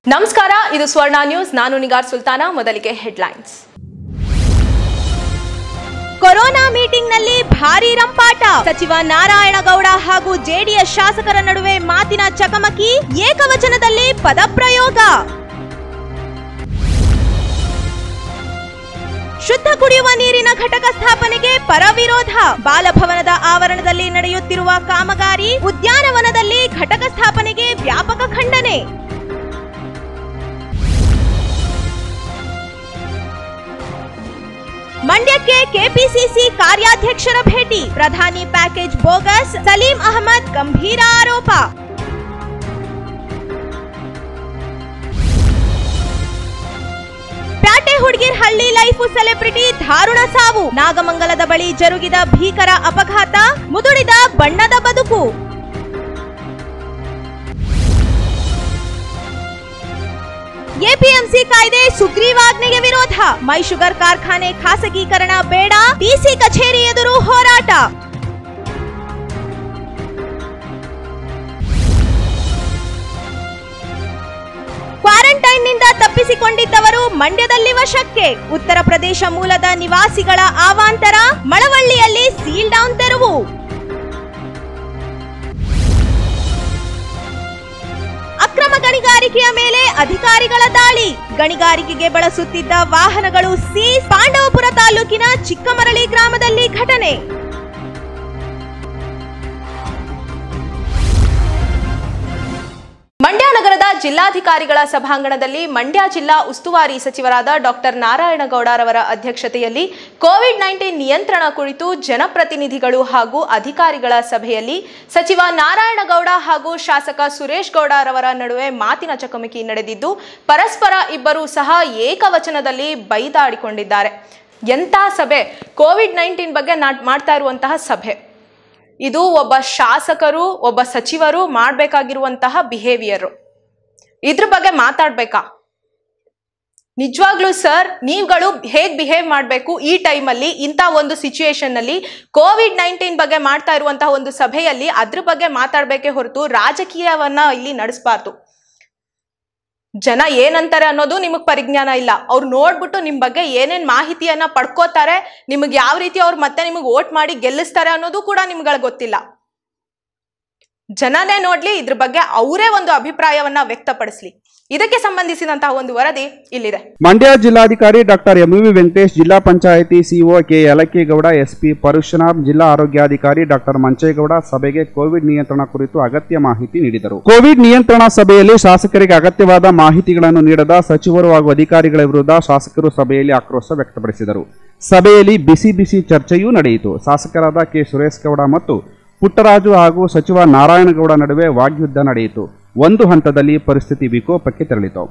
ನಮಸ್ಕಾರ ಇದು ಸ್ವರ್ಣ ನ್ಯೂಸ್ ನಾನು ನಿಗಾರ್ ಸುಲ್ತಾನ ಮೊದಲಿಗೆ ಹೆಡ್ಲೈನ್ಸ್ ಕೊರೋನಾ ಮೀಟಿಂಗ್ನಲ್ಲಿ ಭಾರೀ ರಂಪಾಟ ಸಚಿವ ನಾರಾಯಣಗೌಡ ಹಾಗೂ ಜೆಡಿಎಸ್ ಶಾಸಕರ ನಡುವೆ ಮಾತಿನ ಚಕಮಕಿ ಏಕವಚನದಲ್ಲಿ ಪದಪ್ರಯೋಗ ಶುದ್ಧ ಕುಡಿಯುವ ನೀರಿನ ಘಟಕ ಸ್ಥಾಪನೆಗೆ ಪರ ವಿರೋಧ ಬಾಲಭವನದ ಆವರಣದಲ್ಲಿ ನಡೆಯುತ್ತಿರುವ ಕಾಮಗಾರಿ ಉದ್ಯಾನವನದಲ್ಲಿ ಘಟಕ ಸ್ಥಾಪನೆಗೆ ವ್ಯಾಪಕ ಖಂಡನೆ ಮಂಡ್ಯಕ್ಕೆ ಕೆಪಿಸಿಸಿ ಕಾರ್ಯಾಧ್ಯಕ್ಷರ ಭೇಟಿ ಪ್ರಧಾನಿ ಪ್ಯಾಕೇಜ್ ಬೋಗಸ್ ಸಲೀಂ ಅಹಮದ್ ಗಂಭೀರ ಆರೋಪ ಪ್ಯಾಟೆ ಹುಡ್ಗಿರ್ ಹಳ್ಳಿ ಲೈಫು ಸೆಲೆಬ್ರಿಟಿ ದಾರುಣ ಸಾವು ನಾಗಮಂಗಲದ ಬಳಿ ಜರುಗಿದ ಭೀಕರ ಅಪಘಾತ ಮುದುಡಿದ ಬಣ್ಣದ ಬದುಕು ಎಪಿಎಂಸಿ ಕಾಯ್ದೆ ಸುಗ್ರೀವಾಜ್ಞೆಗೆ ವಿರೋಧ ಮೈ ಶುಗರ್ ಕಾರ್ಖಾನೆ ಖಾಸಗೀಕರಣ ಬೇಡ ಡಿಸಿ ಕಚೇರಿ ಎದುರು ಹೋರಾಟ ಕ್ವಾರಂಟೈನ್ನಿಂದ ತಪ್ಪಿಸಿಕೊಂಡಿದ್ದವರು ಮಂಡ್ಯದಲ್ಲಿ ವಶಕ್ಕೆ ಉತ್ತರ ಪ್ರದೇಶ ಮೂಲದ ನಿವಾಸಿಗಳ ಆವಾಂತರ ಮಳವಳ್ಳಿಯಲ್ಲಿ ಸೀಲ್ ಡೌನ್ ತೆರವು ಅಕ್ರಮ ಗಣಿಗಾರಿಕೆಯ ಮೇಲೆ ಅಧಿಕಾರಿಗಳ ದಾಳಿ ಗಣಿಗಾರಿಕೆಗೆ ಬಳಸುತ್ತಿದ್ದ ವಾಹನಗಳು ಸೀಸ್ ಪಾಂಡವಪುರ ತಾಲೂಕಿನ ಚಿಕ್ಕಮರಳಿ ಗ್ರಾಮದಲ್ಲಿ ಘಟನೆ ಮಂಡ್ಯ ನಗರದ ಜಿಲ್ಲಾಧಿಕಾರಿಗಳ ಸಭಾಂಗಣದಲ್ಲಿ ಮಂಡ್ಯ ಜಿಲ್ಲಾ ಉಸ್ತುವಾರಿ ಸಚಿವರಾದ ಡಾಕ್ಟರ್ ನಾರಾಯಣಗೌಡರವರ ಅಧ್ಯಕ್ಷತೆಯಲ್ಲಿ ಕೋವಿಡ್ ನೈನ್ಟೀನ್ ನಿಯಂತ್ರಣ ಕುರಿತು ಜನಪ್ರತಿನಿಧಿಗಳು ಹಾಗೂ ಅಧಿಕಾರಿಗಳ ಸಭೆಯಲ್ಲಿ ಸಚಿವ ನಾರಾಯಣಗೌಡ ಹಾಗೂ ಶಾಸಕ ಸುರೇಶ್ ಗೌಡರವರ ನಡುವೆ ಮಾತಿನ ಚಕಮಕಿ ನಡೆದಿದ್ದು ಪರಸ್ಪರ ಇಬ್ಬರೂ ಸಹ ಏಕವಚನದಲ್ಲಿ ಬೈದಾಡಿಕೊಂಡಿದ್ದಾರೆ ಎಂಥ ಸಭೆ ಕೋವಿಡ್ ನೈನ್ಟೀನ್ ಬಗ್ಗೆ ನಾ ಮಾಡ್ತಾ ಇರುವಂತಹ ಸಭೆ ಇದು ಒಬ್ಬ ಶಾಸಕರು ಒಬ್ಬ ಸಚಿವರು ಮಾಡಬೇಕಾಗಿರುವಂತಹ ಬಿಹೇವಿಯರು ಇದ್ರ ಬಗ್ಗೆ ಮಾತಾಡ್ಬೇಕಾ ನಿಜವಾಗ್ಲೂ ಸರ್ ನೀವುಗಳು ಹೇಗ್ ಬಿಹೇವ್ ಮಾಡಬೇಕು ಈ ಟೈಮಲ್ಲಿ ಇಂಥ ಒಂದು ಸಿಚುಯೇಷನ್ ನಲ್ಲಿ ಕೋವಿಡ್ ನೈನ್ಟೀನ್ ಬಗ್ಗೆ ಮಾಡ್ತಾ ಇರುವಂತಹ ಒಂದು ಸಭೆಯಲ್ಲಿ ಅದ್ರ ಬಗ್ಗೆ ಮಾತಾಡ್ಬೇಕೇ ಹೊರತು ರಾಜಕೀಯವನ್ನ ಇಲ್ಲಿ ನಡೆಸಬಾರ್ದು ಜನ ಏನಂತಾರೆ ಅನ್ನೋದು ನಿಮಗೆ ಪರಿಜ್ಞಾನ ಇಲ್ಲ ಅವ್ರು ನೋಡ್ಬಿಟ್ಟು ನಿಮ್ ಬಗ್ಗೆ ಏನೇನ್ ಮಾಹಿತಿಯನ್ನ ಪಡ್ಕೋತಾರೆ ನಿಮಗೆ ಯಾವ ರೀತಿ ಅವ್ರು ಮತ್ತೆ ನಿಮಗೆ ವೋಟ್ ಮಾಡಿ ಗೆಲ್ಲಿಸ್ತಾರೆ ಅನ್ನೋದು ಕೂಡ ನಿಮ್ಗಳಿಗೆ ಗೊತ್ತಿಲ್ಲ ಜನನೇ ನೋಡ್ಲಿ ಇದ್ರ ಬಗ್ಗೆ ಅವರೇ ಒಂದು ಅಭಿಪ್ರಾಯವನ್ನ ವ್ಯಕ್ತಪಡಿಸ್ಲಿ ಇದಕ್ಕೆ ಸಂಬಂಧಿಸಿದಂತಹ ಒಂದು ವರದಿ ಇಲ್ಲಿದೆ ಮಂಡ್ಯ ಜಿಲ್ಲಾಧಿಕಾರಿ ಡಾಕ್ಟರ್ ಎಂವಿ ವೆಂಕಟೇಶ್ ಜಿಲ್ಲಾ panchayat C O K Yalakegowda S P Parashuram ಜಿಲ್ಲಾ ಆರೋಗ್ಯಾಧಿಕಾರಿ ಡಾಕ್ಟರ್ ಮಂಚೇಗೌಡ ಸಭೆಗೆ ಕೋವಿಡ್ ನಿಯಂತ್ರಣ ಕುರಿತು ಅಗತ್ಯ ಮಾಹಿತಿ ನೀಡಿದರು ಕೋವಿಡ್ ನಿಯಂತ್ರಣ ಸಭೆಯಲ್ಲಿ ಶಾಸಕರಿಗೆ ಅಗತ್ಯವಾದ ಮಾಹಿತಿಗಳನ್ನು ನೀಡದ ಸಚಿವರು ಹಾಗೂ ಅಧಿಕಾರಿಗಳ ವಿರುದ್ಧ ಶಾಸಕರು ಸಭೆಯಲ್ಲಿ ಆಕ್ರೋಶ ವ್ಯಕ್ತಪಡಿಸಿದರು ಸಭೆಯಲ್ಲಿ ಬಿಸಿ ಬಿಸಿ ಚರ್ಚೆಯೂ ನಡೆಯಿತು ಶಾಸಕರಾದ ಕೆ ಸುರೇಶ್ ಗೌಡ ಮತ್ತು ಪುಟ್ಟರಾಜು ಹಾಗೂ ಸಚಿವ ನಾರಾಯಣಗೌಡ ನಡುವೆ ವಾಗ್ಯುದ್ಧ ನಡೆಯಿತು ಒಂದು ಹಂತದಲ್ಲಿ ಪರಿಸ್ಥಿತಿ ವಿಕೋಪಕ್ಕೆ ತೆರಳಿತು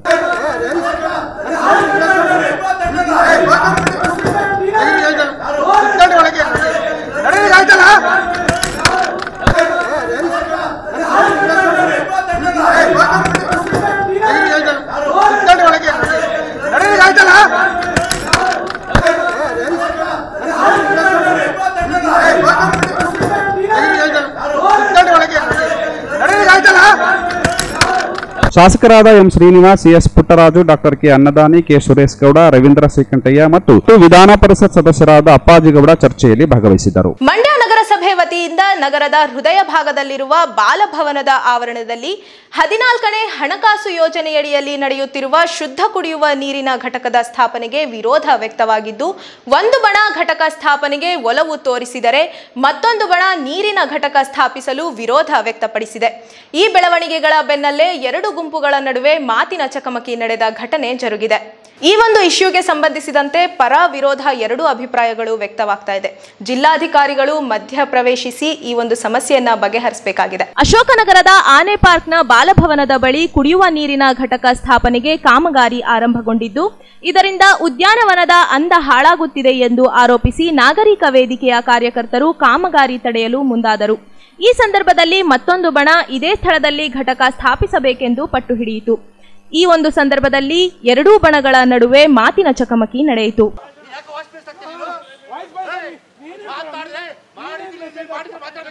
ಶಾಸಕರಾದ M Srinivas S Puttaraju doctor K Annadani K Suresh Gowda Ravindra Srikantaiah ಮತ್ತು ವಿಧಾನ ಪರಿಷತ್ ಸದಸ್ಯರಾದ ಅಪ್ಪಾಜಿಗೌಡ ಚರ್ಚೆಯಲ್ಲಿ ಭಾಗವಹಿಸಿದ್ದರು ಮಂಡ್ಯ ನಗರಸಭೆ ವತಿಯಿಂದ ನಗರದ ಹೃದಯ ಭಾಗದಲ್ಲಿರುವ ಬಾಲಭವನದ ಆವರಣದಲ್ಲಿ ಹದಿನಾಲ್ಕನೇ ಹಣಕಾಸು ಯೋಜನೆಯಡಿಯಲ್ಲಿ ನಡೆಯುತ್ತಿರುವ ಶುದ್ಧ ಕುಡಿಯುವ ನೀರಿನ ಘಟಕದ ಸ್ಥಾಪನೆಗೆ ವಿರೋಧ ವ್ಯಕ್ತವಾಗಿದ್ದು ಒಂದು ಬಣ ಘಟಕ ಸ್ಥಾಪನೆಗೆ ಒಲವು ತೋರಿಸಿದರೆ ಮತ್ತೊಂದು ಬಣ ನೀರಿನ ಘಟಕ ಸ್ಥಾಪಿಸಲು ವಿರೋಧ ವ್ಯಕ್ತಪಡಿಸಿದೆ ಈ ಬೆಳವಣಿಗೆಗಳ ಬೆನ್ನಲ್ಲೇ ಎರಡು ಗುಂಪುಗಳ ನಡುವೆ ಮಾತಿನ ಚಕಮಕಿ ನಡೆದ ಘಟನೆ ಜರುಗಿದೆ ಈ ಒಂದು ಇಶ್ಯೂಗೆ ಸಂಬಂಧಿಸಿದಂತೆ ಪರ ವಿರೋಧ ಎರಡೂ ಅಭಿಪ್ರಾಯಗಳು ವ್ಯಕ್ತವಾಗ್ತಾ ಇದೆ ಜಿಲ್ಲಾಧಿಕಾರಿಗಳು ಮಧ್ಯ ಪ್ರವೇಶಿಸಿ ಈ ಒಂದು ಸಮಸ್ಯೆಯನ್ನ ಬಗೆಹರಿಸಬೇಕಾಗಿದೆ ಅಶೋಕನಗರದ ಆನೆ ಪಾರ್ಕ್ನ ಬಾಲಭವನದ ಬಳಿ ಕುಡಿಯುವ ನೀರಿನ ಘಟಕ ಸ್ಥಾಪನೆಗೆ ಕಾಮಗಾರಿ ಆರಂಭಗೊಂಡಿದ್ದು ಇದರಿಂದ ಉದ್ಯಾನವನದ ಅಂದ ಹಾಳಾಗುತ್ತಿದೆ ಎಂದು ಆರೋಪಿಸಿ ನಾಗರಿಕ ವೇದಿಕೆಯ ಕಾರ್ಯಕರ್ತರು ಕಾಮಗಾರಿ ತಡೆಯಲು ಮುಂದಾದರು ಈ ಸಂದರ್ಭದಲ್ಲಿ ಮತ್ತೊಂದು ಬಣ ಇದೇ ಸ್ಥಳದಲ್ಲಿ ಘಟಕ ಸ್ಥಾಪಿಸಬೇಕೆಂದು ಪಟ್ಟು ಹಿಡಿಯಿತು ಈ ಒಂದು ಸಂದರ್ಭದಲ್ಲಿ ಎರಡೂ ಬಣಗಳ ನಡುವೆ ಮಾತಿನ ಚಕಮಕಿ ನಡೆಯಿತು ಮಾತಾಡಿದ್ರೆ ಮಾಡಿದ್ರೆ ಮಾಡಿದ್ರೆ ಮಾತಾಡ್ಬೇಕು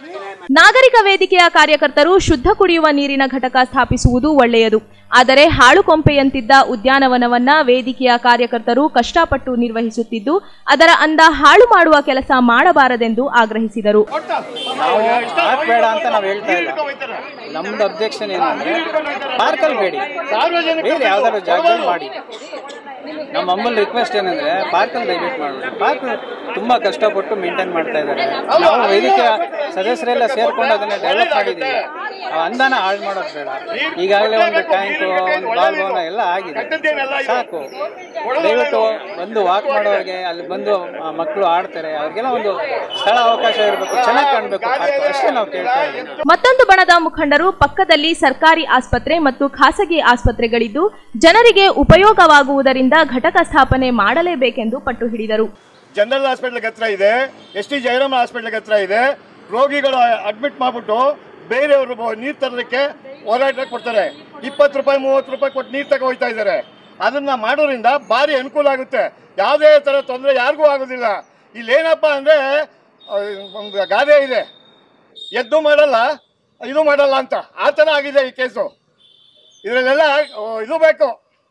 ನಾಗರಿಕ ವೇದಿಕೆಯ ಕಾರ್ಯಕರ್ತರು ಶುದ್ಧ ಕುಡಿಯುವ ನೀರಿನ ಘಟಕ ಸ್ಥಾಪಿಸುವುದು ಒಳ್ಳೆಯದು ಆದರೆ ಹಾಳು ಕೊಂಪೆಯಂತಿದ್ದ ಉದ್ಯಾನವನವನ್ನ ವೇದಿಕೆಯ ಕಾರ್ಯಕರ್ತರು ಕಷ್ಟಪಟ್ಟು ನಿರ್ವಹಿಸುತ್ತಿದ್ದು ಅದರ ಅಂದ ಹಾಳು ಮಾಡುವ ಕೆಲಸ ಮಾಡಬಾರದೆಂದು ಆಗ್ರಹಿಸಿದರು ನಾವು ಹಾಕ್ಬೇಡ ಅಂತ ನಾವು ಹೇಳ್ತಾ ಇಲ್ಲ ನಮ್ದು ಅಬ್ಜೆಕ್ಷನ್ ಏನಂದ್ರೆ ಪಾರ್ಕಲ್ಲಿ ಬೇಡಿ ಬೇರೆ ಯಾವ್ದಾದ್ರು ಜಾಗದಲ್ಲಿ ಮಾಡಿ ನಮ್ಮ ಅಮ್ಮನ ರಿಕ್ವೆಸ್ಟ್ ಏನಂದ್ರೆ ಪಾರ್ಕಲ್ಲಿ ದಯವಿಟ್ಟು ಮಾಡಬೇಡಿ ಪಾರ್ಕ್ ತುಂಬಾ ಕಷ್ಟಪಟ್ಟು ಮೇಂಟೈನ್ ಮಾಡ್ತಾ ಇದ್ದಾರೆ ನಾವು ವೇದಿಕೆ ಸದಸ್ಯರೆಲ್ಲ ಸೇರ್ಕೊಂಡು ಅದನ್ನ ಡೆವಲಪ್ ಮಾಡಿದ್ದೀವಿ ಆ ಅಂದಾನ ಹಾಳು ಮಾಡೋದು ಬೇಡ ಈಗಾಗಲೇ ಒಂದು ಟ್ಯಾಂಕು ಒಂದು ಬಾಲ್ ಭವನ ಎಲ್ಲ ಆಗಿದೆ ಸಾಕು ದಯವಿಟ್ಟು ಬಂದು ವಾಕ್ ಮಾಡೋರಿಗೆ ಅಲ್ಲಿ ಬಂದು ಆ ಮಕ್ಕಳು ಆಡ್ತಾರೆ ಅವ್ರಿಗೆಲ್ಲ ಒಂದು ಸ್ಥಳ ಅವಕಾಶ ಇರಬೇಕು ಚೆನ್ನಾಗಿ ಕಾಣಬೇಕು ಪಾರ್ಕ್ ಅಷ್ಟೇ ನಾವು ಕೇಳ್ತಾ ಇದ್ದೀವಿ ಮತ್ತೊಂದು ಬಣದ ಮುಖಂಡರು ಪಕ್ಕದಲ್ಲಿ ಸರ್ಕಾರಿ ಆಸ್ಪತ್ರೆ ಮತ್ತು ಖಾಸಗಿ ಆಸ್ಪತ್ರೆಗಳಿದ್ದು ಜನರಿಗೆ ಉಪಯೋಗವಾಗುವುದರಿಂದ ಘಟಕ ಸ್ಥಾಪನೆ ಮಾಡಲೇಬೇಕೆಂದು ಪಟ್ಟು ಹಿಡಿದರು ಜನರಲ್ ಹಾಸ್ಪಿಟ್ಲ್ ಹತ್ರ ಇದೆ ಎಸ್ ಟಿ ಜಯರಾಮ ಹಾಸ್ಪಿಟ್ಲ್ ಹತ್ರ ಇದೆ ರೋಗಿಗಳು ಅಡ್ಮಿಟ್ ಮಾಡ್ಬಿಟ್ಟು ಬೇರೆಯವರು ನೀರು ತರಲಿಕ್ಕೆ ಹೋರಾಟ ಕೊಡ್ತಾರೆ ಇಪ್ಪತ್ತು ರೂಪಾಯಿ ಮೂವತ್ತು ರೂಪಾಯಿ ಕೊಟ್ಟು ನೀರು ತಗೋ ಹೋಗ್ತಾ ಇದ್ದಾರೆ ಅದನ್ನ ಮಾಡೋದ್ರಿಂದ ಭಾರಿ ಅನುಕೂಲ ಆಗುತ್ತೆ ಯಾವುದೇ ಥರ ತೊಂದರೆ ಯಾರಿಗೂ ಆಗೋದಿಲ್ಲ ಇಲ್ಲೇನಪ್ಪ ಅಂದರೆ ಒಂದು ಗಾದೆ ಇದೆ ಎದ್ದು ಮಾಡಲ್ಲ ಇದು ಮಾಡಲ್ಲ ಅಂತ ಆ ಥರ ಆಗಿದೆ ಈ ಕೇಸು ಇದರಲ್ಲೆಲ್ಲ ಆ, ಇದು ಬೇಕು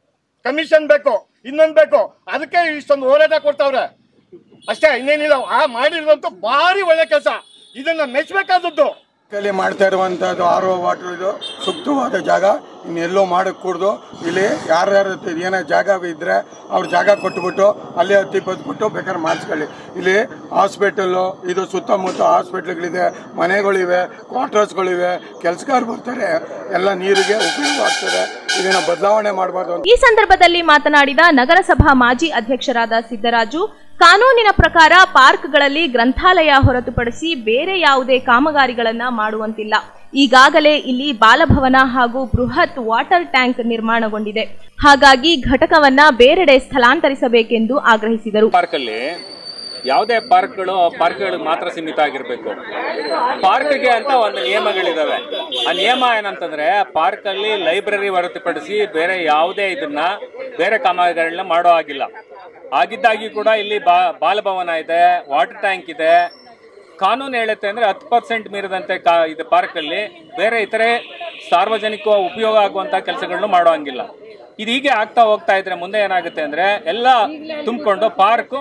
ಕಮಿಷನ್ ಬೇಕು ಇನ್ನೊಂದು ಬೇಕು ಅದಕ್ಕೆ ಇಷ್ಟೊಂದು ಹೋರಾಟ ಕೊಡ್ತಾವ್ರೆ ಅಷ್ಟೇ ಇನ್ನೇನಿಲ್ಲ ಆ ಮಾಡಿರೋದಂತೂ ಭಾರಿ ಒಳ್ಳೆ ಕೆಲಸ ಇದನ್ನ ಮೆಚ್ಚಬೇಕಾದದ್ದು ಇಲ್ಲಿ ಮಾಡ್ತಾ ಇರುವಂತದ್ದು ಆರ್ ಒ ವಾಟರ್ ಇದು ಸೂಕ್ತವಾದ ಜಾಗ ಇನ್ನೆಲ್ಲೋ ಮಾಡಕ್ ಕೂಡ್ದು ಇಲ್ಲಿ ಯಾರ್ಯಾರ ಏನೋ ಜಾಗ ಇದ್ರೆ ಅವ್ರ ಜಾಗ ಕೊಟ್ಬಿಟ್ಟು ಅಲ್ಲಿ ಹತ್ತು ಇಪ್ಪತ್ತು ಕೊಟ್ಟು ಬೇಕಾದ್ರೆ ಮಾಡಿಸ್ಕೊಳ್ಳಿ ಇಲ್ಲಿ ಹಾಸ್ಪಿಟಲ್ಲು ಇದು ಸುತ್ತಮುತ್ತ ಹಾಸ್ಪಿಟ್ಲ್ಗಳಿದೆ ಮನೆಗಳಿವೆ ಕ್ವಾರ್ಟರ್ಸ್ಗಳಿವೆ ಕೆಲಸಗಾರ ಬರ್ತಾರೆ ಎಲ್ಲ ನೀರಿಗೆ ಉಪಯೋಗ ಆಗ್ತದೆ ಇದನ್ನ ಬದಲಾವಣೆ ಮಾಡಬಾರ್ದು ಅಂತ ಈ ಸಂದರ್ಭದಲ್ಲಿ ಮಾತನಾಡಿದ ನಗರಸಭಾ ಮಾಜಿ ಅಧ್ಯಕ್ಷರಾದ ಸಿದ್ದರಾಜು ಕಾನೂನಿನ ಪ್ರಕಾರ ಪಾರ್ಕ್ಗಳಲ್ಲಿ ಗ್ರಂಥಾಲಯ ಹೊರತುಪಡಿಸಿ ಬೇರೆ ಯಾವುದೇ ಕಾಮಗಾರಿಗಳನ್ನ ಮಾಡುವಂತಿಲ್ಲ ಈಗಾಗಲೇ ಇಲ್ಲಿ ಬಾಲಭವನ ಹಾಗೂ ಬೃಹತ್ ವಾಟರ್ ಟ್ಯಾಂಕ್ ನಿರ್ಮಾಣಗೊಂಡಿದೆ ಹಾಗಾಗಿ ಘಟಕವನ್ನ ಬೇರೆಡೆ ಸ್ಥಳಾಂತರಿಸಬೇಕೆಂದು ಆಗ್ರಹಿಸಿದರು ಪಾರ್ಕಲ್ಲಿ ಯಾವುದೇ ಪಾರ್ಕ್ಗಳು ಪಾರ್ಕ್ಗಳಿಗೆ ಮಾತ್ರ ಸೀಮಿತ ಆಗಿರಬೇಕು ಪಾರ್ಕ್ಗೆ ಅಂತ ಒಂದು ನಿಯಮಗಳಿದಾವೆ ಆ ನಿಯಮ ಏನಂತಂದ್ರೆ ಪಾರ್ಕಲ್ಲಿ ಲೈಬ್ರರಿ ಹೊರತುಪಡಿಸಿ ಬೇರೆ ಯಾವುದೇ ಇದನ್ನ ಬೇರೆ ಕಾಮಗಾರಿಗಳನ್ನ ಮಾಡೋ ಆಗಿಲ್ಲ ಆಗಿದ್ದಾಗಿ ಕೂಡ ಇಲ್ಲಿ ಬಾ ಬಾಲಭವನ ಇದೆ ವಾಟರ್ ಟ್ಯಾಂಕ್ ಇದೆ ಕಾನೂನು ಹೇಳುತ್ತೆ ಅಂದ್ರೆ ಹತ್ತು ಪರ್ಸೆಂಟ್ ಮೀರಿದಂತೆ ಕಾ ಇದು ಪಾರ್ಕಲ್ಲಿ ಬೇರೆ ಇತರೆ ಸಾರ್ವಜನಿಕ ಉಪಯೋಗ ಆಗುವಂತ ಕೆಲಸಗಳನ್ನು ಮಾಡೋ ಹಂಗಿಲ್ಲ ಇದು ಹೀಗೆ ಆಗ್ತಾ ಹೋಗ್ತಾ ಇದ್ರೆ ಮುಂದೆ ಏನಾಗುತ್ತೆ ಅಂದ್ರೆ ಎಲ್ಲ ತುಂಬಿಕೊಂಡು ಪಾರ್ಕ್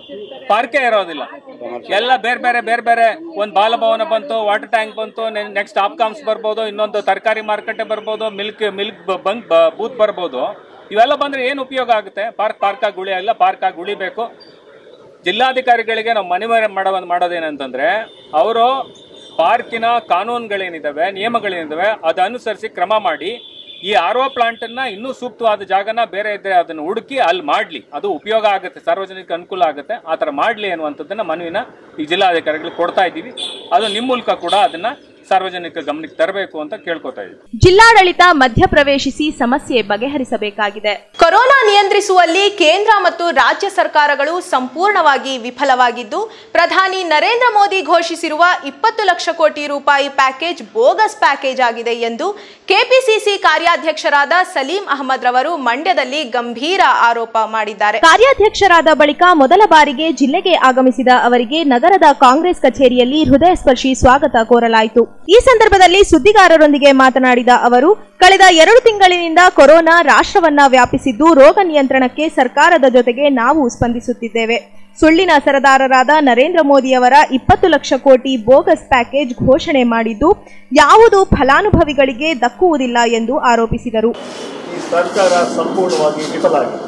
ಪಾರ್ಕೇ ಇರೋದಿಲ್ಲ ಎಲ್ಲ ಬೇರೆ ಬೇರೆ ಬೇರೆ ಬೇರೆ ಒಂದು ಬಾಲಭವನ ಬಂತು ವಾಟರ್ ಟ್ಯಾಂಕ್ ಬಂತು ನೆಕ್ಸ್ಟ್ ಆಪ್ಕಾಮ್ಸ್ ಬರ್ಬೋದು ಇನ್ನೊಂದು ತರಕಾರಿ ಮಾರುಕಟ್ಟೆ ಬರ್ಬೋದು ಮಿಲ್ಕ್ ಮಿಲ್ಕ್ ಬಂಕ್ ಬೂತ್ ಬರ್ಬೋದು ಇವೆಲ್ಲ ಬಂದ್ರೆ ಏನು ಉಪಯೋಗ ಆಗುತ್ತೆ ಪಾರ್ಕ್ ಪಾರ್ಕಾಗಿ ಗುಳಿ ಅಲ್ಲ ಪಾರ್ಕಾಗಿ ಉಳಿಬೇಕು ಜಿಲ್ಲಾಧಿಕಾರಿಗಳಿಗೆ ನಾವು ಮನವಿ ಮಾಡೋ ಮಾಡೋದೇನಂತಂದ್ರೆ ಅವರು ಪಾರ್ಕಿನ ಕಾನೂನುಗಳೇನಿದಾವೆ ನಿಯಮಗಳೇನಿದಾವೆ ಅದು ಅನುಸರಿಸಿ ಕ್ರಮ ಮಾಡಿ ಈ ಆರ್ ಒ ಪ್ಲಾಂಟ್ ಅನ್ನ ಇನ್ನೂ ಸೂಕ್ತವಾದ ಜಾಗನ ಬೇರೆ ಇದ್ರೆ ಅದನ್ನ ಹುಡುಕಿ ಅಲ್ಲಿ ಮಾಡ್ಲಿ ಅದು ಉಪಯೋಗ ಆಗುತ್ತೆ ಸಾರ್ವಜನಿಕ ಅನುಕೂಲ ಆಗುತ್ತೆ ಆ ಥರ ಮಾಡ್ಲಿ ಅನ್ನುವಂಥದ್ದನ್ನ ಮನವಿನ ಈ ಜಿಲ್ಲಾಧಿಕಾರಿಗಳಿಗೆ ಕೊಡ್ತಾ ಇದ್ದೀವಿ ಅದು ನಿಮ್ಮ ಮೂಲಕ ಕೂಡ ಅದನ್ನ ಸಾರ್ವಜನಿಕ ಗಮನಕ್ಕೆ ತರಬೇಕು ಅಂತ ಕೇಳ್ಕೊತಾ ಇದ್ದೀವಿ ಜಿಲ್ಲಾಡಳಿತ ಮಧ್ಯಪ್ರವೇಶಿಸಿ ಸಮಸ್ಯೆ ಬಗೆಹರಿಸಬೇಕಾಗಿದೆ ಕೊರೋನಾ ನಿಯಂತ್ರಿಸುವಲ್ಲಿ ಕೇಂದ್ರ ಮತ್ತು ರಾಜ್ಯ ಸರ್ಕಾರಗಳು ಸಂಪೂರ್ಣವಾಗಿ ವಿಫಲವಾಗಿದ್ದು ಪ್ರಧಾನಿ ನರೇಂದ್ರ ಮೋದಿ ಘೋಷಿಸಿರುವ ಇಪ್ಪತ್ತು ಲಕ್ಷ ಕೋಟಿ ರೂಪಾಯಿ ಪ್ಯಾಕೇಜ್ ಬೋಗಸ್ ಪ್ಯಾಕೇಜ್ ಆಗಿದೆ ಎಂದು ಕೆಪಿಸಿಸಿ ಕಾರ್ಯಾಧ್ಯಕ್ಷರಾದ ಸಲೀಂ ಅಹಮದ್ ರವರು ಮಂಡ್ಯದಲ್ಲಿ ಗಂಭೀರ ಆರೋಪ ಮಾಡಿದ್ದಾರೆ ಕಾರ್ಯಾಧ್ಯಕ್ಷರಾದ ಬಳಿಕ ಮೊದಲ ಬಾರಿಗೆ ಜಿಲ್ಲೆಗೆ ಆಗಮಿಸಿದ ಅವರಿಗೆ ನಗರದ ಕಾಂಗ್ರೆಸ್ ಕಚೇರಿಯಲ್ಲಿ ಹೃದಯ ಸ್ಪರ್ಶಿ ಸ್ವಾಗತ ಕೋರಲಾಯಿತು ಈ ಸಂದರ್ಭದಲ್ಲಿ ಸುದ್ದಿಗಾರರೊಂದಿಗೆ ಮಾತನಾಡಿದ ಅವರು ಕಳೆದ ಎರಡು ತಿಂಗಳಿನಿಂದ ಕೊರೋನಾ ರಾಷ್ಟ್ರವನ್ನ ವ್ಯಾಪಿಸಿದ್ದು ರೋಗ ನಿಯಂತ್ರಣಕ್ಕೆ ಸರ್ಕಾರದ ಜೊತೆಗೆ ನಾವು ಸ್ಪಂದಿಸುತ್ತಿದ್ದೇವೆ ಸುಳ್ಳಿನ ಸರದಾರರಾದ ನರೇಂದ್ರ ಮೋದಿಯವರ ಇಪ್ಪತ್ತು ಲಕ್ಷ ಕೋಟಿ ಬೋಗಸ್ ಪ್ಯಾಕೇಜ್ ಘೋಷಣೆ ಮಾಡಿದ್ದು ಯಾವುದು ಫಲಾನುಭವಿಗಳಿಗೆ ದಕ್ಕುವುದಿಲ್ಲ ಎಂದು ಆರೋಪಿಸಿದರು ಈ ಸರ್ಕಾರ ಸಂಪೂರ್ಣವಾಗಿ ವಿಫಲ ಆಗಿದೆ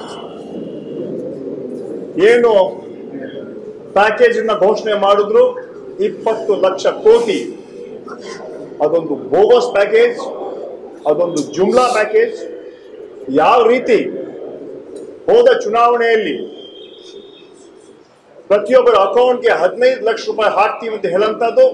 ಏನು ಪ್ಯಾಕೇಜ್ ಅನ್ನ ಘೋಷಣೆ ಮಾಡಿದ್ರು ಇಪ್ಪತ್ತು ಲಕ್ಷ ಕೋಟಿ ಅದೊಂದು ಬೋಗಸ್ ಪ್ಯಾಕೇಜ್ ಅದೊಂದು ಜುಮ್ಲಾ ಪ್ಯಾಕೇಜ್ ಯಾವ ರೀತಿ ಹೋದ ಚುನಾವಣೆಯಲ್ಲಿ ಪ್ರತಿಯೊಬ್ಬರ ಅಕೌಂಟ್ಗೆ ಹದಿನೈದು ಲಕ್ಷ ರೂಪಾಯಿ ಹಾಕ್ತೀವಿ ಅಂತ ಹೇಳಂತದ್ದು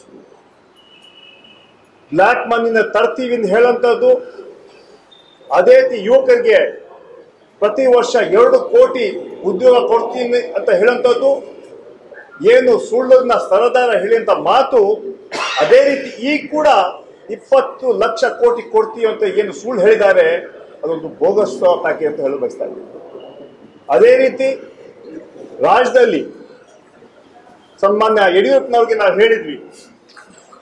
ಬ್ಲ್ಯಾಕ್ ಮನಿನ ತರ್ತೀವಿ ಅಂತ ಹೇಳಂತದ್ದು ಅದೇ ರೀತಿ ಯುವಕರಿಗೆ ಪ್ರತಿ ವರ್ಷ ಎರಡು ಕೋಟಿ ಉದ್ಯೋಗ ಕೊಡ್ತೀನಿ ಅಂತ ಹೇಳಂತದ್ದು ಏನು ಸುಳ್ಳನ್ನ ಸರದಾರ ಹೇಳಿದಂತ ಮಾತು ಅದೇ ರೀತಿ ಈಗ ಕೂಡ ಇಪ್ಪತ್ತು ಲಕ್ಷ ಕೋಟಿ ಕೊಡ್ತೀವಿ ಅಂತ ಏನು ಸುಳ್ಳು ಹೇಳಿದ್ದಾರೆ ಅದೊಂದು ಬೋಗಸ್ ಪ್ಯಾಕೇಜ್ ಅಂತ ಹೇಳಲು ಬಯಸ್ತಾ ಇದ್ದೀನಿ ಅದೇ ರೀತಿ ರಾಜ್ಯದಲ್ಲಿ ಸನ್ಮಾನ್ಯ ಯಡಿಯೂರಪ್ಪನವ್ರಿಗೆ ನಾವು ಹೇಳಿದ್ವಿ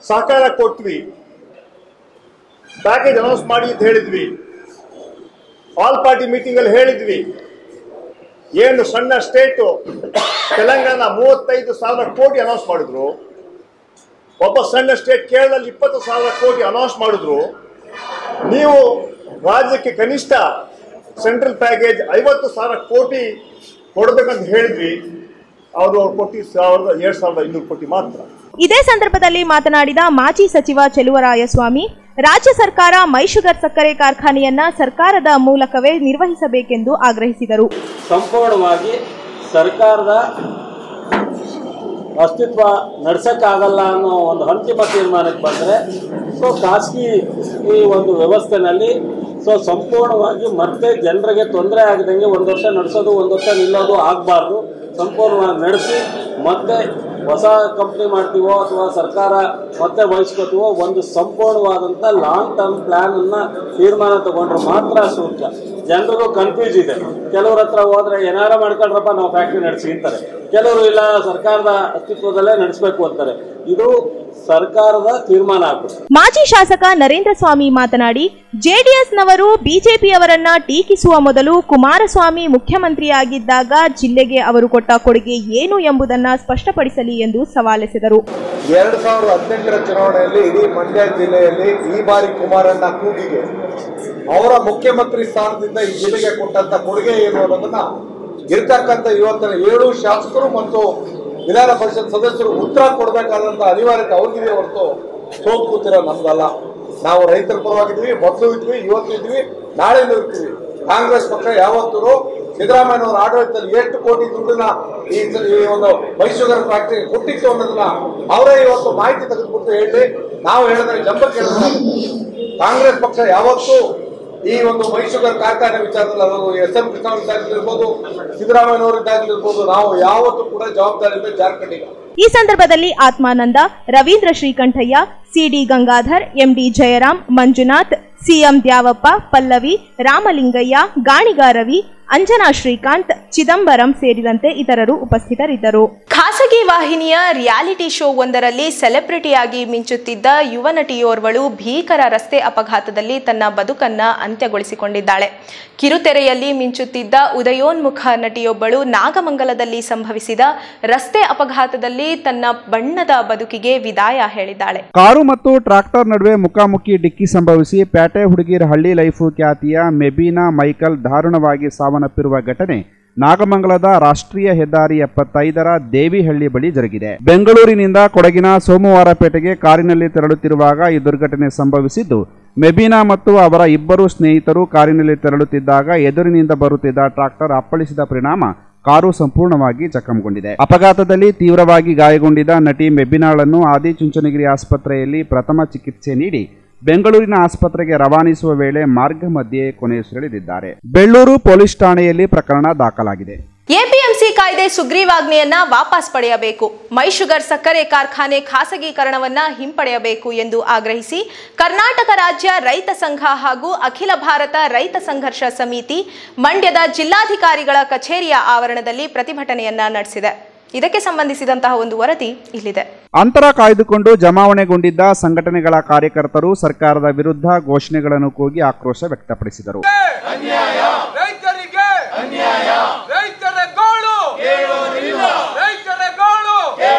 ಸಹಕಾರ ಕೊಟ್ವಿ ಪ್ಯಾಕೇಜ್ ಅನೌನ್ಸ್ ಮಾಡಿ ಅಂತ ಹೇಳಿದ್ವಿ ಆಲ್ ಪಾರ್ಟಿ ಮೀಟಿಂಗ್ ಅಲ್ಲಿ ಹೇಳಿದ್ವಿ ಏನು ಸಣ್ಣ ಸ್ಟೇಟು ತೆಲಂಗಾಣ ಮೂವತ್ತೈದು ಸಾವಿರ ಕೋಟಿ ಅನೌನ್ಸ್ ಮಾಡಿದ್ರು ಒಬ್ಬ ಸಣ್ಣ ಸ್ಟೇಟ್ ಕೇರಳದಲ್ಲಿ ಇಪ್ಪತ್ತು ಸಾವಿರ ಕೋಟಿ ಅನೌನ್ಸ್ ಮಾಡಿದ್ರು ನೀವು ರಾಜ್ಯಕ್ಕೆ ಕನಿಷ್ಠ ಸೆಂಟ್ರಲ್ ಪ್ಯಾಕೇಜ್ ಐವತ್ತು ಸಾವಿರ ಕೋಟಿ ಕೊಡ್ಬೇಕಂತ ಹೇಳಿದ್ವಿ ಅವರು ಅವ್ರು ಕೊಟ್ಟು ಸಾವಿರದ ಎರಡ್ ಸಾವಿರದ ಐನೂರು ಕೋಟಿ ಮಾತ್ರ ಇದೇ ಸಂದರ್ಭದಲ್ಲಿ ಮಾತನಾಡಿದ ಮಾಜಿ ಸಚಿವ ಚೆಲುವರಾಯಸ್ವಾಮಿ ರಾಜ್ಯ ಸರ್ಕಾರ ಮೈಶುಗರ್ ಸಕ್ಕರೆ ಕಾರ್ಖಾನೆಯನ್ನ ಸರ್ಕಾರದ ಮೂಲಕವೇ ನಿರ್ವಹಿಸಬೇಕೆಂದು ಆಗ್ರಹಿಸಿದರು ಸಂಪೂರ್ಣವಾಗಿ ಸರ್ಕಾರದ ಅಸ್ತಿತ್ವ ನಡ್ಸಕ್ಕಾಗಲ್ಲ ಅನ್ನೋ ಒಂದು ಅಂತಿಮ ತೀರ್ಮಾನಕ್ಕೆ ಬಂದರೆ ಸೊ ಖಾಸಗಿ ಈ ಒಂದು ವ್ಯವಸ್ಥೆನಲ್ಲಿ ಸೊ ಸಂಪೂರ್ಣವಾಗಿ ಮತ್ತೆ ಜನರಿಗೆ ತೊಂದರೆ ಆಗದಂಗೆ ಒಂದು ವರ್ಷ ನಡೆಸೋದು ಒಂದು ವರ್ಷ ನಿಲ್ಲೋದು ಆಗಬಾರ್ದು ಸಂಪೂರ್ಣವಾಗಿ ನಡೆಸಿ ಮತ್ತೆ ಹೊಸ ಕಂಪ್ನಿ ಮಾಡ್ತೀವೋ ಅಥವಾ ಸರ್ಕಾರ ಮತ್ತೆ ವಹಿಸ್ಕೋತೀವೋ ಒಂದು ಸಂಪೂರ್ಣವಾದಂಥ ಲಾಂಗ್ ಟರ್ಮ್ ಪ್ಲ್ಯಾನನ್ನು ತೀರ್ಮಾನ ತಗೊಂಡ್ರೆ ಮಾತ್ರ ಸೂಕ್ತ ಜನರಿಗೂ ಕನ್ಫ್ಯೂಸ್ ಇದೆ ಕೆಲವ್ರ ಹತ್ರ ಹೋದ್ರೆ ಏನಾರ ಮಾಡ್ಕೊಳ್ರಪ್ಪ ನಾವು ಫ್ಯಾಕ್ಟ್ರಿ ನಡೆಸಿ ಅಂತಾರೆ ಕೆಲವರು ಇಲ್ಲ ಸರ್ಕಾರದ ಅಸ್ತಿತ್ವದಲ್ಲೇ ನಡೆಸಬೇಕು ಅಂತಾರೆ ಇದು ಸರ್ಕಾರದ ತೀರ್ಮಾನ ಆಗ್ಬೇಕು ಮಾಜಿ ಶಾಸಕ ನರೇಂದ್ರ ಸ್ವಾಮಿ ಮಾತನಾಡಿ ಜೆಡಿಎಸ್ನವರು ಬಿಜೆಪಿಯವರನ್ನ ಟೀಕಿಸುವ ಮೊದಲು ಕುಮಾರಸ್ವಾಮಿ ಮುಖ್ಯಮಂತ್ರಿಯಾಗಿದ್ದಾಗ ಜಿಲ್ಲೆಗೆ ಅವರು ಕೊಟ್ಟ ಕೊಡುಗೆ ಏನು ಎಂಬುದನ್ನ ಸ್ಪಷ್ಟಪಡಿಸಲಿ ಎಂದು ಸವಾಲೆಸೆದರು ಎರಡು ಸಾವಿರದ ಹದಿನೆಂಟರ ಚುನಾವಣೆಯಲ್ಲಿ ಇಡೀ ಮಂಡ್ಯ ಜಿಲ್ಲೆಯಲ್ಲಿ ಈ ಬಾರಿ ಕುಮಾರಣ್ಣ ಕೂಗಿಗೆ ಅವರ ಮುಖ್ಯಮಂತ್ರಿ ಸ್ಥಾನದಿಂದ ಈ ಜಿಲ್ಲೆಗೆ ಕೊಟ್ಟಂತ ಕೊಡುಗೆ ಏನು ಅನ್ನೋದನ್ನ ಇರ್ತಕ್ಕಂಥ ಇವತ್ತಿನ ಏಳು ಶಾಸಕರು ಮತ್ತು ವಿಧಾನ ಪರಿಷತ್ ಸದಸ್ಯರು ಉತ್ತರ ಕೊಡಬೇಕಾದಂತ ಅನಿವಾರ್ಯತೆ ಅವ್ರಿಗಿದೆ ಹೊರತು ಸೋತು ಕೂತಿರೋ ನಮ್ದಲ್ಲ ನಾವು ರೈತರ ಪರವಾಗಿದ್ವಿ ಮೊದಲು ಇದ್ವಿ ಇವತ್ತು ಇದ್ವಿ ನಾಳೆನೂ ಇರ್ತೀವಿ ಕಾಂಗ್ರೆಸ್ ಪಕ್ಷ ಯಾವತ್ತೂ ಸಿದ್ದರಾಮಯ್ಯನವರ ಆಡಳಿತದಲ್ಲಿ ಎಷ್ಟು ಕೋಟಿ ದುಡ್ಡನ್ನ ಈ ಈ ಒಂದು ಮೈಸೂಗರ್ ಫ್ಯಾಕ್ಟರಿ ಕೊಟ್ಟಿತ್ತು ಅನ್ನೋದನ್ನ ಅವರೇ ಇವತ್ತು ಮಾಹಿತಿ ತೆಗೆದುಬಿಟ್ಟು ಹೇಳಿ ನಾವು ಹೇಳಿದ್ರೆ ಜಂಬ ಕೇಳಿದ್ರೆ ಕಾಂಗ್ರೆಸ್ ಪಕ್ಷ ಯಾವತ್ತೂ ಈ ಒಂದು ಮೈಸೂಗರ್ ಕಾರ್ಖಾನೆ ವಿಚಾರದಲ್ಲಿ ಅದು ಎಸ್ ಎಂ ಕೃಷ್ಣ ಇದ್ದಾಗಲಿರ್ಬೋದು ಸಿದ್ದರಾಮಯ್ಯನವರಿದ್ದಾಗಲಿರ್ಬೋದು ನಾವು ಯಾವತ್ತೂ ಕೂಡ ಜವಾಬ್ದಾರಿಯಿಂದ ಜಾರ್ಖಂಡಿಗ ಈ ಸಂದರ್ಭದಲ್ಲಿ Atmananda Ravindra Srikantaiah C D Gangadhar M D Jayaram Manjunath C M Dyavappa Pallavi Ramalingaiah Ganiga Ravi Anjana Srikanth Chidambaram ಸೇರಿದಂತೆ ಇತರರು ಉಪಸ್ಥಿತರಿದ್ದರು ಖಾಸಗಿ ವಾಹಿನಿಯ ರಿಯಾಲಿಟಿ ಶೋ ಒಂದರಲ್ಲಿ ಸೆಲೆಬ್ರಿಟಿಯಾಗಿ ಮಿಂಚುತ್ತಿದ್ದ ಯುವ ನಟಿಯೋರ್ವಳು ಭೀಕರ ರಸ್ತೆ ಅಪಘಾತದಲ್ಲಿ ತನ್ನ ಬದುಕನ್ನ ಅಂತ್ಯಗೊಳಿಸಿಕೊಂಡಿದ್ದಾಳೆ ಕಿರುತೆರೆಯಲ್ಲಿ ಮಿಂಚುತ್ತಿದ್ದ ಉದಯೋನ್ಮುಖ ನಟಿಯೊಬ್ಬಳು ನಾಗಮಂಗಲದಲ್ಲಿ ಸಂಭವಿಸಿದ ರಸ್ತೆ ಅಪಘಾತದಲ್ಲಿ ತನ್ನ ಬಣ್ಣದ ಬದುಕಿಗೆ ವಿದಾಯ ಹೇಳಿದ್ದಾಳೆ ಕಾರು ಮತ್ತು ಟ್ರಾಕ್ಟರ್ ನಡುವೆ ಮುಖಾಮುಖಿ ಡಿಕ್ಕಿ ಸಂಭವಿಸಿ ಪ್ಯಾಟೆ ಹುಡುಗಿರ ಹಳ್ಳಿ ಲೈಫು ಖ್ಯಾತಿಯ ಮೆಬೀನಾ ಮೈಕಲ್ ದಾರುಣವಾಗಿ ಸಾವನ್ನಪ್ಪಿರುವ ಘಟನೆ ನಾಗಮಂಗಲದ ರಾಷ್ಟ್ರೀಯ ಹೆದ್ದಾರಿ ಎಪ್ಪತ್ತೈದರ ದೇವಿಹಳ್ಳಿ ಬಳಿ ಜರುಗಿದೆ ಬೆಂಗಳೂರಿನಿಂದ ಕೊಡಗಿನ ಸೋಮವಾರಪೇಟೆಗೆ ಕಾರಿನಲ್ಲಿ ತೆರಳುತ್ತಿರುವಾಗ ಈ ದುರ್ಘಟನೆ ಸಂಭವಿಸಿದ್ದು ಮೆಬೀನಾ ಮತ್ತು ಅವರ ಇಬ್ಬರು ಸ್ನೇಹಿತರು ಕಾರಿನಲ್ಲಿ ತೆರಳುತ್ತಿದ್ದಾಗ ಎದುರಿನಿಂದ ಬರುತ್ತಿದ್ದ ಟ್ರಾಕ್ಟರ್ ಅಪ್ಪಳಿಸಿದ ಪರಿಣಾಮ ಕಾರು ಸಂಪೂರ್ಣವಾಗಿ ಜಖಂಗೊಂಡಿದೆ ಅಪಘಾತದಲ್ಲಿ ತೀವ್ರವಾಗಿ ಗಾಯಗೊಂಡಿದ್ದ ನಟಿ ಮೆಬಿನಾಳನ್ನು ಆದಿಚುಂಚನಗಿರಿ ಆಸ್ಪತ್ರೆಯಲ್ಲಿ ಪ್ರಥಮ ಚಿಕಿತ್ಸೆ ನೀಡಿ ಬೆಂಗಳೂರಿನ ಆಸ್ಪತ್ರೆಗೆ ರವಾನಿಸುವ ವೇಳೆ ಮಾರ್ಗ ಮಧ್ಯೆ ಕೊನೆಯುಸಿರೆಳೆದಿದ್ದಾರೆ ಬೆಳ್ಳೂರು ಪೊಲೀಸ್ ಠಾಣೆಯಲ್ಲಿ ಪ್ರಕರಣ ದಾಖಲಾಗಿದೆ ಎಪಿಎಂಸಿ ಕಾಯ್ದೆ ಸುಗ್ರೀವಾಜ್ಞೆಯನ್ನ ವಾಪಸ್ ಪಡೆಯಬೇಕು ಮೈಶುಗರ್ ಸಕ್ಕರೆ ಕಾರ್ಖಾನೆ ಖಾಸಗೀಕರಣವನ್ನ ಹಿಂಪಡೆಯಬೇಕು ಎಂದು ಆಗ್ರಹಿಸಿ ಕರ್ನಾಟಕ ರಾಜ್ಯ ರೈತ ಸಂಘ ಹಾಗೂ ಅಖಿಲ ಭಾರತ ರೈತ ಸಂಘರ್ಷ ಸಮಿತಿ ಮಂಡ್ಯದ ಜಿಲ್ಲಾಧಿಕಾರಿಗಳ ಕಚೇರಿಯ ಆವರಣದಲ್ಲಿ ಪ್ರತಿಭಟನೆಯನ್ನ ನಡೆಸಿದೆ ಇದಕ್ಕೆ ಸಂಬಂಧಿಸಿದಂತಹ ಒಂದು ವರದಿ ಇಲ್ಲಿದೆ ಅಂತರ ಕಾಯ್ದುಕೊಂಡು ಜಮಾವಣೆಗೊಂಡಿದ್ದ ಸಂಘಟನೆಗಳ ಕಾರ್ಯಕರ್ತರು ಸರ್ಕಾರದ ವಿರುದ್ಧ ಘೋಷಣೆಗಳನ್ನು ಕೂಗಿ ಆಕ್ರೋಶ ವ್ಯಕ್ತಪಡಿಸಿದರು ರೈತರಿಗೆ ಅನ್ಯಾಯ ರೈತರ ಗೋಳು ರೈತರ ಗೋಳು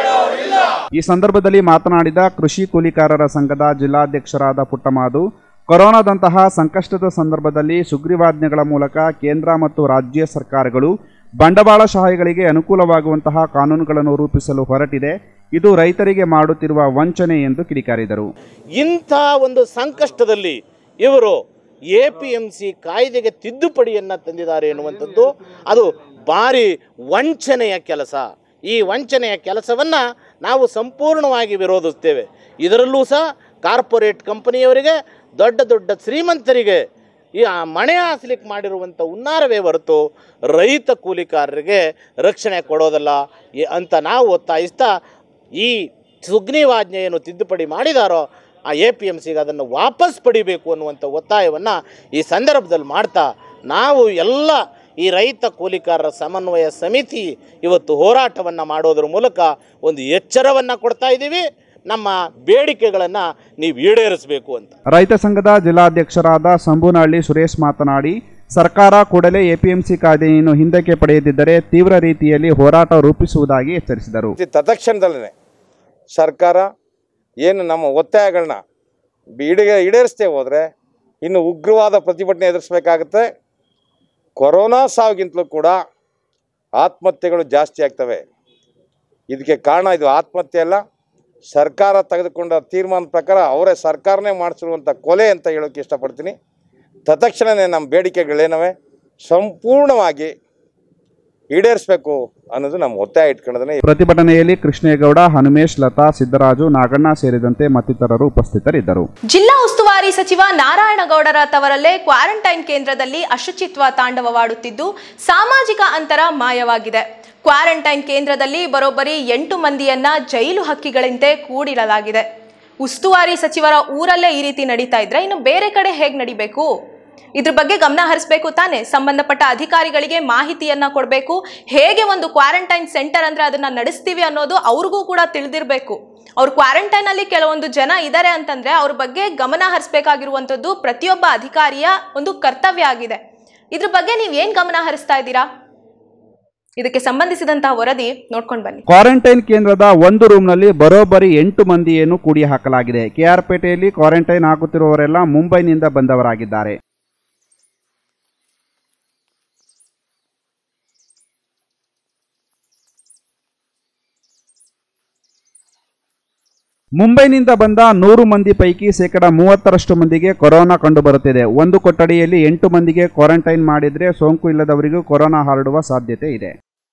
ಈ ಸಂದರ್ಭದಲ್ಲಿ ಮಾತನಾಡಿದ ಕೃಷಿ ಕೂಲಿಕಾರರ ಸಂಘದ ಜಿಲ್ಲಾಧ್ಯಕ್ಷರಾದ ಪುಟ್ಟಮಾದು ಕೊರೋನಾದಂತಹ ಸಂಕಷ್ಟದ ಸಂದರ್ಭದಲ್ಲಿ ಸುಗ್ರೀವಾಜ್ಞೆಗಳ ಮೂಲಕ ಕೇಂದ್ರ ಮತ್ತು ರಾಜ್ಯ ಸರ್ಕಾರಗಳು ಬಂಡವಾಳಶಾಹಿಗಳಿಗೆ ಅನುಕೂಲವಾಗುವಂತಹ ಕಾನೂನುಗಳನ್ನು ರೂಪಿಸಲು ಹೊರಟಿದೆ ಇದು ರೈತರಿಗೆ ಮಾಡುತ್ತಿರುವ ವಂಚನೆ ಎಂದು ಕಿಡಿಕಾರಿದರು ಇಂಥ ಒಂದು ಸಂಕಷ್ಟದಲ್ಲಿ ಇವರು ಎ ಪಿ ಎಂ ಸಿ ಕಾಯ್ದೆಗೆ ತಿದ್ದುಪಡಿಯನ್ನು ತಂದಿದ್ದಾರೆ ಎನ್ನುವಂಥದ್ದು ಅದು ಭಾರಿ ವಂಚನೆಯ ಕೆಲಸ ಈ ವಂಚನೆಯ ಕೆಲಸವನ್ನು ನಾವು ಸಂಪೂರ್ಣವಾಗಿ ವಿರೋಧಿಸ್ತೇವೆ ಇದರಲ್ಲೂ ಸಹ ಕಾರ್ಪೊರೇಟ್ ಕಂಪನಿಯವರಿಗೆ ದೊಡ್ಡ ದೊಡ್ಡ ಶ್ರೀಮಂತರಿಗೆ ಈ ಆ ಮಣೆ ಹಾಸ್ಲಿಕ್ಕೆ ಮಾಡಿರುವಂಥ ಹುನ್ನಾರವೇ ಹೊರತು ರೈತ ಕೂಲಿಕಾರರಿಗೆ ರಕ್ಷಣೆ ಕೊಡೋದಲ್ಲ ಈ- ಅಂತ ನಾವು ಒತ್ತಾಯಿಸ್ತಾ ಈ ಸುಗ್ರೀವಾಜ್ಞೆಯನ್ನು ತಿದ್ದುಪಡಿ ಮಾಡಿದಾರೋ ಆ ಎ ಪಿ ಎಮ್ ಸಿಗೆ ಅದನ್ನು ವಾಪಸ್ ಪಡಿಬೇಕು ಅನ್ನುವಂಥ ಒತ್ತಾಯವನ್ನು ಈ ಸಂದರ್ಭದಲ್ಲಿ ಮಾಡ್ತಾ ನಾವು ಎಲ್ಲ ಈ ರೈತ ಕೂಲಿಕಾರರ ಸಮನ್ವಯ ಸಮಿತಿ ಇವತ್ತು ಹೋರಾಟವನ್ನು ಮಾಡೋದ್ರ ಮೂಲಕ ಒಂದು ಎಚ್ಚರವನ್ನು ಕೊಡ್ತಾ ಇದ್ದೀವಿ ನಮ್ಮ ಬೇಡಿಕೆಗಳನ್ನು ನೀವು ಈಡೇರಿಸಬೇಕು ಅಂತ ರೈತ ಸಂಘದ ಜಿಲ್ಲಾಧ್ಯಕ್ಷರಾದ ಸಂಬುನಹಳ್ಳಿ ಸುರೇಶ್ ಮಾತನಾಡಿ ಸರ್ಕಾರ ಕೂಡಲೇ ಎಪಿಎಂಸಿ ಕಾಯ್ದೆಯನ್ನು ಹಿಂದಕ್ಕೆ ಪಡೆಯದಿದ್ದರೆ ತೀವ್ರ ರೀತಿಯಲ್ಲಿ ಹೋರಾಟ ರೂಪಿಸುವುದಾಗಿ ಎಚ್ಚರಿಸಿದರು ತತ್ಕ್ಷಣದಲ್ಲೇ ಸರ್ಕಾರ ಏನು ನಮ್ಮ ಒತ್ತಾಯಗಳನ್ನ ಈಡೇ ಈಡೇರಿಸ್ತೇ ಹೋದರೆ ಇನ್ನು ಉಗ್ರವಾದ ಪ್ರತಿಭಟನೆ ಎದುರಿಸಬೇಕಾಗುತ್ತೆ ಕೊರೋನಾ ಸಾವಿಗಿಂತಲೂ ಕೂಡ ಆತ್ಮಹತ್ಯೆಗಳು ಜಾಸ್ತಿ ಆಗ್ತವೆ ಇದಕ್ಕೆ ಕಾರಣ ಇದು ಆತ್ಮಹತ್ಯೆ ಅಲ್ಲ ಸರ್ಕಾರ ತೆಗೆದುಕೊಂಡ ತೀರ್ಮಾನದ ಪ್ರಕಾರ ಅವರೇ ಸರ್ಕಾರನೇ ಮಾಡಿಸಿರುವಂಥ ಕೊಲೆ ಅಂತ ಹೇಳೋಕ್ಕೆ ಇಷ್ಟಪಡ್ತೀನಿ ತತ್ಕ್ಷಣವೇ ನಮ್ಮ ಬೇಡಿಕೆಗಳೇನವೆ ಸಂಪೂರ್ಣವಾಗಿ ಈಡೇರಿಸಬೇಕು ಅನ್ನೋದು ನಮ್ಮ ಒತ್ತಾಯ ಇಟ್ಕೊಳ್ಳೋದನ್ನೇ ಪ್ರತಿಭಟನೆಯಲ್ಲಿ ಕೃಷ್ಣೇಗೌಡ ಹನುಮೇಶ್ ಲತಾ ಸಿದ್ದರಾಜು ನಾಗಣ್ಣ ಸೇರಿದಂತೆ ಮತ್ತಿತರರು ಉಪಸ್ಥಿತರಿದ್ದರು ಜಿಲ್ಲಾ ಉಸ್ತುವಾರಿ ಸಚಿವ ನಾರಾಯಣಗೌಡರ ತವರಲ್ಲೇ ಕ್ವಾರಂಟೈನ್ ಕೇಂದ್ರದಲ್ಲಿ ಅಶುಚಿತ್ವ ತಾಂಡವವಾಡುತ್ತಿದ್ದು ಸಾಮಾಜಿಕ ಅಂತರ ಮಾಯವಾಗಿದೆ ಕ್ವಾರಂಟೈನ್ ಕೇಂದ್ರದಲ್ಲಿ ಬರೋಬ್ಬರಿ ಎಂಟು ಮಂದಿಯನ್ನ ಜೈಲು ಹಕ್ಕಿಗಳಂತೆ ಕೂಡಿಡಲಾಗಿದೆ ಉಸ್ತುವಾರಿ ಸಚಿವರ ಊರಲ್ಲೇ ಈ ರೀತಿ ನಡೀತಾ ಇದ್ರೆ ಇನ್ನು ಬೇರೆ ಕಡೆ ಹೇಗೆ ನಡಿಬೇಕು ಇದ್ರ ಬಗ್ಗೆ ಗಮನ ಹರಿಸಬೇಕು ತಾನೆ ಸಂಬಂಧಪಟ್ಟ ಅಧಿಕಾರಿಗಳಿಗೆ ಮಾಹಿತಿಯನ್ನ ಕೊಡಬೇಕು ಹೇಗೆ ಒಂದು ಕ್ವಾರಂಟೈನ್ ಸೆಂಟರ್ ಅಂದ್ರೆ ಅದನ್ನ ನಡೆಸ್ತೀವಿ ಅನ್ನೋದು ಅವ್ರಿಗೂ ಕೂಡ ತಿಳಿದಿರಬೇಕು ಅವ್ರು ಕ್ವಾರಂಟೈನ್ ಅಲ್ಲಿ ಕೆಲವೊಂದು ಜನ ಇದ್ದಾರೆ ಅಂತಂದ್ರೆ ಅವ್ರ ಬಗ್ಗೆ ಗಮನ ಹರಿಸಬೇಕಾಗಿರುವಂಥದ್ದು ಪ್ರತಿಯೊಬ್ಬ ಅಧಿಕಾರಿಯ ಒಂದು ಕರ್ತವ್ಯ ಆಗಿದೆ ಇದ್ರ ಬಗ್ಗೆ ನೀವು ಏನ್ ಗಮನ ಹರಿಸ್ತಾ ಇದ್ದೀರಾ ಇದಕ್ಕೆ ಸಂಬಂಧಿಸಿದಂತಹ ವರದಿ ನೋಡ್ಕೊಂಡು ಬನ್ನಿ ಕ್ವಾರಂಟೈನ್ ಕೇಂದ್ರದ ಒಂದು ರೂಮ್ನಲ್ಲಿ ಬರೋಬ್ಬರಿ ಎಂಟು ಮಂದಿಯನ್ನು ಕೂಡಿ ಹಾಕಲಾಗಿದೆ ಕೆಆರ್ಪೇಟೆಯಲ್ಲಿ ಕ್ವಾರಂಟೈನ್ ಹಾಕುತ್ತಿರುವವರೆಲ್ಲ ಮುಂಬೈನಿಂದ ಬಂದವರಾಗಿದ್ದಾರೆ ಮುಂಬೈನಿಂದ ಬಂದ ನೂರು ಮಂದಿ ಪೈಕಿ ಶೇಕಡ ಮೂವತ್ತರಷ್ಟು ಮಂದಿಗೆ ಕೊರೋನಾ ಕಂಡುಬರುತ್ತಿದೆ ಒಂದು ಕೊಠಡಿಯಲ್ಲಿ ಎಂಟು ಮಂದಿಗೆ ಕ್ವಾರಂಟೈನ್ ಮಾಡಿದ್ರೆ ಸೋಂಕು ಇಲ್ಲದವರಿಗೂ ಕೊರೋನಾ ಹರಡುವ ಸಾಧ್ಯತೆ ಇದೆ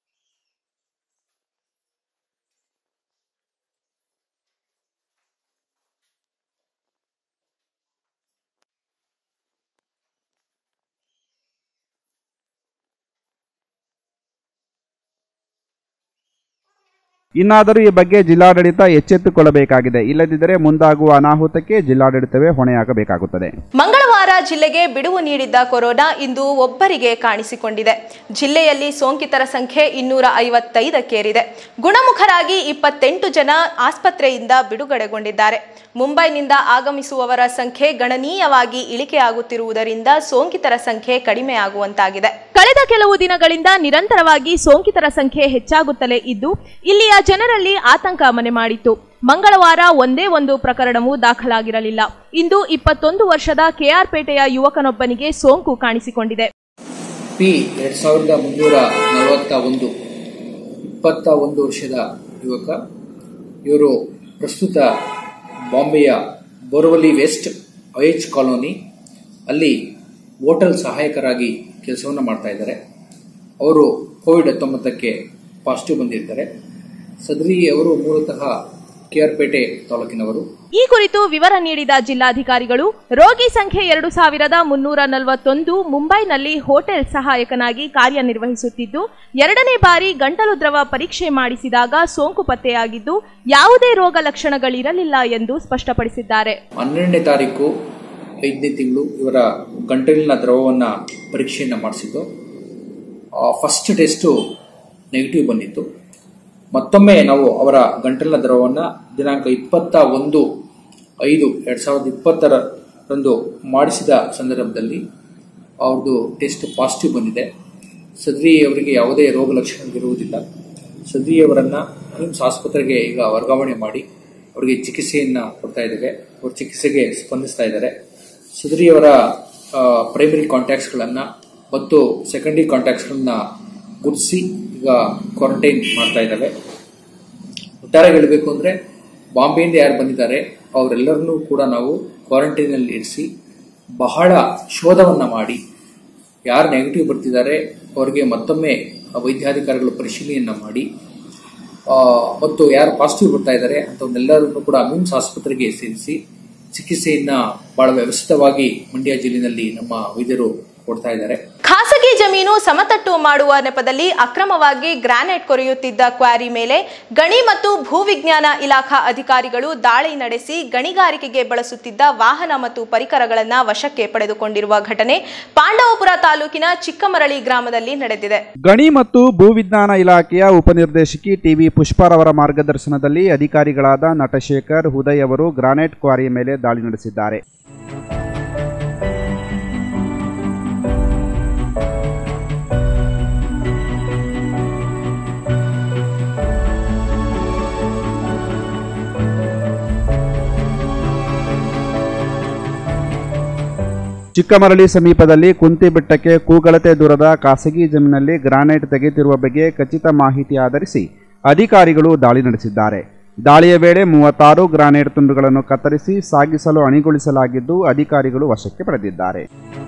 ಇನ್ನಾದರೂ ಈ ಬಗ್ಗೆ ಜಿಲ್ಲಾಡಳಿತ ಎಚ್ಚೆತ್ತುಕೊಳ್ಳಬೇಕಾಗಿದೆ ಇಲ್ಲದಿದ್ದರೆ ಮುಂದಾಗುವ ಅನಾಹುತಕ್ಕೆ ಜಿಲ್ಲಾಡಳಿತವೇ ಹೊಣೆಯಾಗಬೇಕಾಗುತ್ತದೆ ಮಂಗಳವಾರ ಜಿಲ್ಲೆಗೆ ಬಿಡುವು ನೀಡಿದ್ದ ಕೊರೋನಾ ಇಂದು ಒಬ್ಬರಿಗೆ ಕಾಣಿಸಿಕೊಂಡಿದೆ ಜಿಲ್ಲೆಯಲ್ಲಿ ಸೋಂಕಿತರ ಸಂಖ್ಯೆ ಇನ್ನೂರ ಐವತ್ತೈದಕ್ಕೇರಿದೆ ಗುಣಮುಖರಾಗಿ ಇಪ್ಪತ್ತೆಂಟು ಜನ ಆಸ್ಪತ್ರೆಯಿಂದ ಬಿಡುಗಡೆಗೊಂಡಿದ್ದಾರೆ ಮುಂಬೈನಿಂದ ಆಗಮಿಸುವವರ ಸಂಖ್ಯೆ ಗಣನೀಯವಾಗಿ ಇಳಿಕೆಯಾಗುತ್ತಿರುವುದರಿಂದ ಸೋಂಕಿತರ ಸಂಖ್ಯೆ ಕಡಿಮೆಯಾಗುವಂತಾಗಿದೆ ಕಳೆದ ಕೆಲವು ದಿನಗಳಿಂದ ನಿರಂತರವಾಗಿ ಸೋಂಕಿತರ ಸಂಖ್ಯೆ ಹೆಚ್ಚಾಗುತ್ತಲೇ ಇದ್ದು ಇಲ್ಲಿಯ ಜನರಲ್ಲಿ ಆತಂಕ ಮನೆ ಮಾಡಿತ್ತು ಮಂಗಳವಾರ ಒಂದೇ ಒಂದು ಪ್ರಕರಣವೂ ದಾಖಲಾಗಿರಲಿಲ್ಲ ಇಂದು ಇಪ್ಪತ್ತೊಂದು ವರ್ಷದ ಕೆಆರ್ಪೇಟೆಯ ಯುವಕನೊಬ್ಬನಿಗೆ ಸೋಂಕು ಕಾಣಿಸಿಕೊಂಡಿದೆ ಪಿ ಎರಡ್ ಸಾವಿರದ ಮುನ್ನೂರ ನಲವತ್ತ ಒಂದು ಇಪ್ಪತ್ತ ಒಂದು ವರ್ಷದ ಯುವಕ ಇವರು ಪ್ರಸ್ತುತ ಬಾಂಬೆಯ ಬೋರ್ವಲಿ ವೆಸ್ಟ್ ಐಎಚ್ ಕಾಲೋನಿ ಅಲ್ಲಿ ಹೋಟೆಲ್ ಸಹಾಯಕರಾಗಿ ಕೆಲಸವನ್ನು ಮಾಡ್ತಾ ಇದ್ದಾರೆ ಅವರು ಕೋವಿಡ್ ಹತ್ತೊಂಬತ್ತಕ್ಕೆ ಪಾಸಿಟಿವ್ ಬಂದಿರ್ತಾರೆ ಸದ್ರಿ ಅವರು ಮೂಲತಃ ಕೆಆರ್ಪೇಟೆ ತಾಲೂಕಿನವರು ಈ ಕುರಿತು ವಿವರ ನೀಡಿದ ಜಿಲ್ಲಾಧಿಕಾರಿಗಳು ರೋಗಿ ಸಂಖ್ಯೆ ಎರಡು ಸಾವಿರದ ಮುನ್ನೂರ ನಲವತ್ತೊಂದು ಮುಂಬೈನಲ್ಲಿ ಹೋಟೆಲ್ ಸಹಾಯಕನಾಗಿ ಕಾರ್ಯನಿರ್ವಹಿಸುತ್ತಿದ್ದು ಎರಡನೇ ಬಾರಿ ಗಂಟಲು ದ್ರವ ಪರೀಕ್ಷೆ ಮಾಡಿಸಿದಾಗ ಸೋಂಕು ಪತ್ತೆಯಾಗಿದ್ದು ಯಾವುದೇ ರೋಗ ಲಕ್ಷಣಗಳಿರಲಿಲ್ಲ ಎಂದು ಸ್ಪಷ್ಟಪಡಿಸಿದ್ದಾರೆ ಹನ್ನೆರಡನೇ ತಾರೀಕು ಐದನೇ ತಿಂಗಳು ಇವರ ಗಂಟಲಿನ ದ್ರವವನ್ನು ಪರೀಕ್ಷೆಯನ್ನು ಮಾಡಿಸಿದ್ದು ಫಸ್ಟ್ ಟೆಸ್ಟು ನೆಗೆಟಿವ್ ಬಂದಿತ್ತು ಮತ್ತೊಮ್ಮೆ ನಾವು ಅವರ ಗಂಟಲಿನ ದ್ರವವನ್ನು ದಿನಾಂಕ ಇಪ್ಪತ್ತ ಒಂದು ಐದು ಎರಡು ಸಾವಿರದ ಇಪ್ಪತ್ತರಂದು ಮಾಡಿಸಿದ ಸಂದರ್ಭದಲ್ಲಿ ಅವ್ರದ್ದು ಟೆಸ್ಟ್ ಪಾಸಿಟಿವ್ ಬಂದಿದೆ ಸದ್ರಿ ಅವರಿಗೆ ಯಾವುದೇ ರೋಗ ಲಕ್ಷಣಗಳಿರುವುದಿಲ್ಲ ಸದ್ರಿ ಅವರನ್ನು ಕಿಮ್ಸ್ ಆಸ್ಪತ್ರೆಗೆ ಈಗ ವರ್ಗಾವಣೆ ಮಾಡಿ ಅವರಿಗೆ ಚಿಕಿತ್ಸೆಯನ್ನು ಕೊಡ್ತಾ ಇದ್ದೇವೆ ಅವ್ರ ಚಿಕಿತ್ಸೆಗೆ ಸ್ಪಂದಿಸ್ತಾ ಇದ್ದಾರೆ ಸದ್ರಿಯವರ ಪ್ರೈಮರಿ ಕಾಂಟ್ಯಾಕ್ಟ್ಸ್ಗಳನ್ನು ಮತ್ತು ಸೆಕೆಂಡರಿ ಕಾಂಟ್ಯಾಕ್ಟ್ಸ್ಗಳನ್ನ ಗುರುತಿಸಿ ಈಗ ಕ್ವಾರಂಟೈನ್ ಮಾಡ್ತಾ ಇದ್ದಾವೆ ಒಟ್ಟಾರೆ ಹೇಳಬೇಕು ಅಂದರೆ ಬಾಂಬೆಯಿಂದ ಯಾರು ಬಂದಿದ್ದಾರೆ ಅವರೆಲ್ಲರನ್ನೂ ಕೂಡ ನಾವು ಕ್ವಾರಂಟೈನಲ್ಲಿ ಇರಿಸಿ ಬಹಳ ಶೋಧವನ್ನು ಮಾಡಿ ಯಾರು ನೆಗೆಟಿವ್ ಬರ್ತಿದ್ದಾರೆ ಅವರಿಗೆ ಮತ್ತೊಮ್ಮೆ ವೈದ್ಯಾಧಿಕಾರಿಗಳು ಪರಿಶೀಲನೆಯನ್ನು ಮಾಡಿ ಆ, ಮತ್ತು ಯಾರು ಪಾಸಿಟಿವ್ ಬರ್ತಾ ಇದ್ದಾರೆ ಅಂಥವನ್ನೆಲ್ಲರನ್ನು ಕೂಡ ಮಿಮ್ಸ್ ಆಸ್ಪತ್ರೆಗೆ ಸೇರಿಸಿ ಚಿಕಿತ್ಸೆಯನ್ನ ಬಹಳ ವ್ಯವಸ್ಥಿತವಾಗಿ ಮಂಡ್ಯ ಜಿಲ್ಲೆಯಲ್ಲಿ ನಮ್ಮ ವೈದ್ಯರು ಕೊಡ್ತಾ ಇದ್ದಾರೆ ಖಾಸಗಿ ಖಾಸಗಿ ಜಮೀನು ಸಮತಟ್ಟು ಮಾಡುವ ನೆಪದಲ್ಲಿ ಅಕ್ರಮವಾಗಿ ಗ್ರಾನೈಟ್ ಕೊರೆಯುತ್ತಿದ್ದ ಕ್ವಾರಿ ಮೇಲೆ ಗಣಿ ಮತ್ತು ಭೂವಿಜ್ಞಾನ ಇಲಾಖಾ ಅಧಿಕಾರಿಗಳು ದಾಳಿ ನಡೆಸಿ ಗಣಿಗಾರಿಕೆಗೆ ಬಳಸುತ್ತಿದ್ದ ವಾಹನ ಮತ್ತು ಪರಿಕರಗಳನ್ನು ವಶಕ್ಕೆ ಪಡೆದುಕೊಂಡಿರುವ ಘಟನೆ ಪಾಂಡವಪುರ ತಾಲೂಕಿನ ಚಿಕ್ಕಮರಳಿ ಗ್ರಾಮದಲ್ಲಿ ನಡೆದಿದೆ ಗಣಿ ಮತ್ತು ಭೂವಿಜ್ಞಾನ ಇಲಾಖೆಯ ಉಪನಿರ್ದೇಶಕಿ ಟಿವಿ ಪುಷ್ಪಾರವರ ಮಾರ್ಗದರ್ಶನದಲ್ಲಿ ಅಧಿಕಾರಿಗಳಾದ ನಟಶೇಖರ್ ಉದಯ್ ಅವರು ಗ್ರಾನೈಟ್ ಕ್ವಾರಿಯ ಮೇಲೆ ದಾಳಿ ನಡೆಸಿದ್ದಾರೆ ಚಿಕ್ಕಮರಳಿ ಸಮೀಪದಲ್ಲಿ ಕುಂತಿಬೆಟ್ಟಕ್ಕೆ ಕೂಗಳತೆ ದೂರದ ಖಾಸಗಿ ಜಮೀನಲ್ಲಿ ಗ್ರಾನೈಟ್ ತೆಗೆಯುತ್ತಿರುವ ಬಗ್ಗೆ ಖಚಿತ ಮಾಹಿತಿ ಆಧರಿಸಿ ಅಧಿಕಾರಿಗಳು ದಾಳಿ ನಡೆಸಿದ್ದಾರೆ ದಾಳಿಯ ವೇಳೆ ಮೂವತ್ತಾರು ಗ್ರಾನೈಟ್ ತುಂಡುಗಳನ್ನು ಕತ್ತರಿಸಿ ಸಾಗಿಸಲು ಅಣಿಗೊಳಿಸಲಾಗಿದ್ದು ಅಧಿಕಾರಿಗಳು ವಶಕ್ಕೆ ಪಡೆದಿದ್ದಾರೆ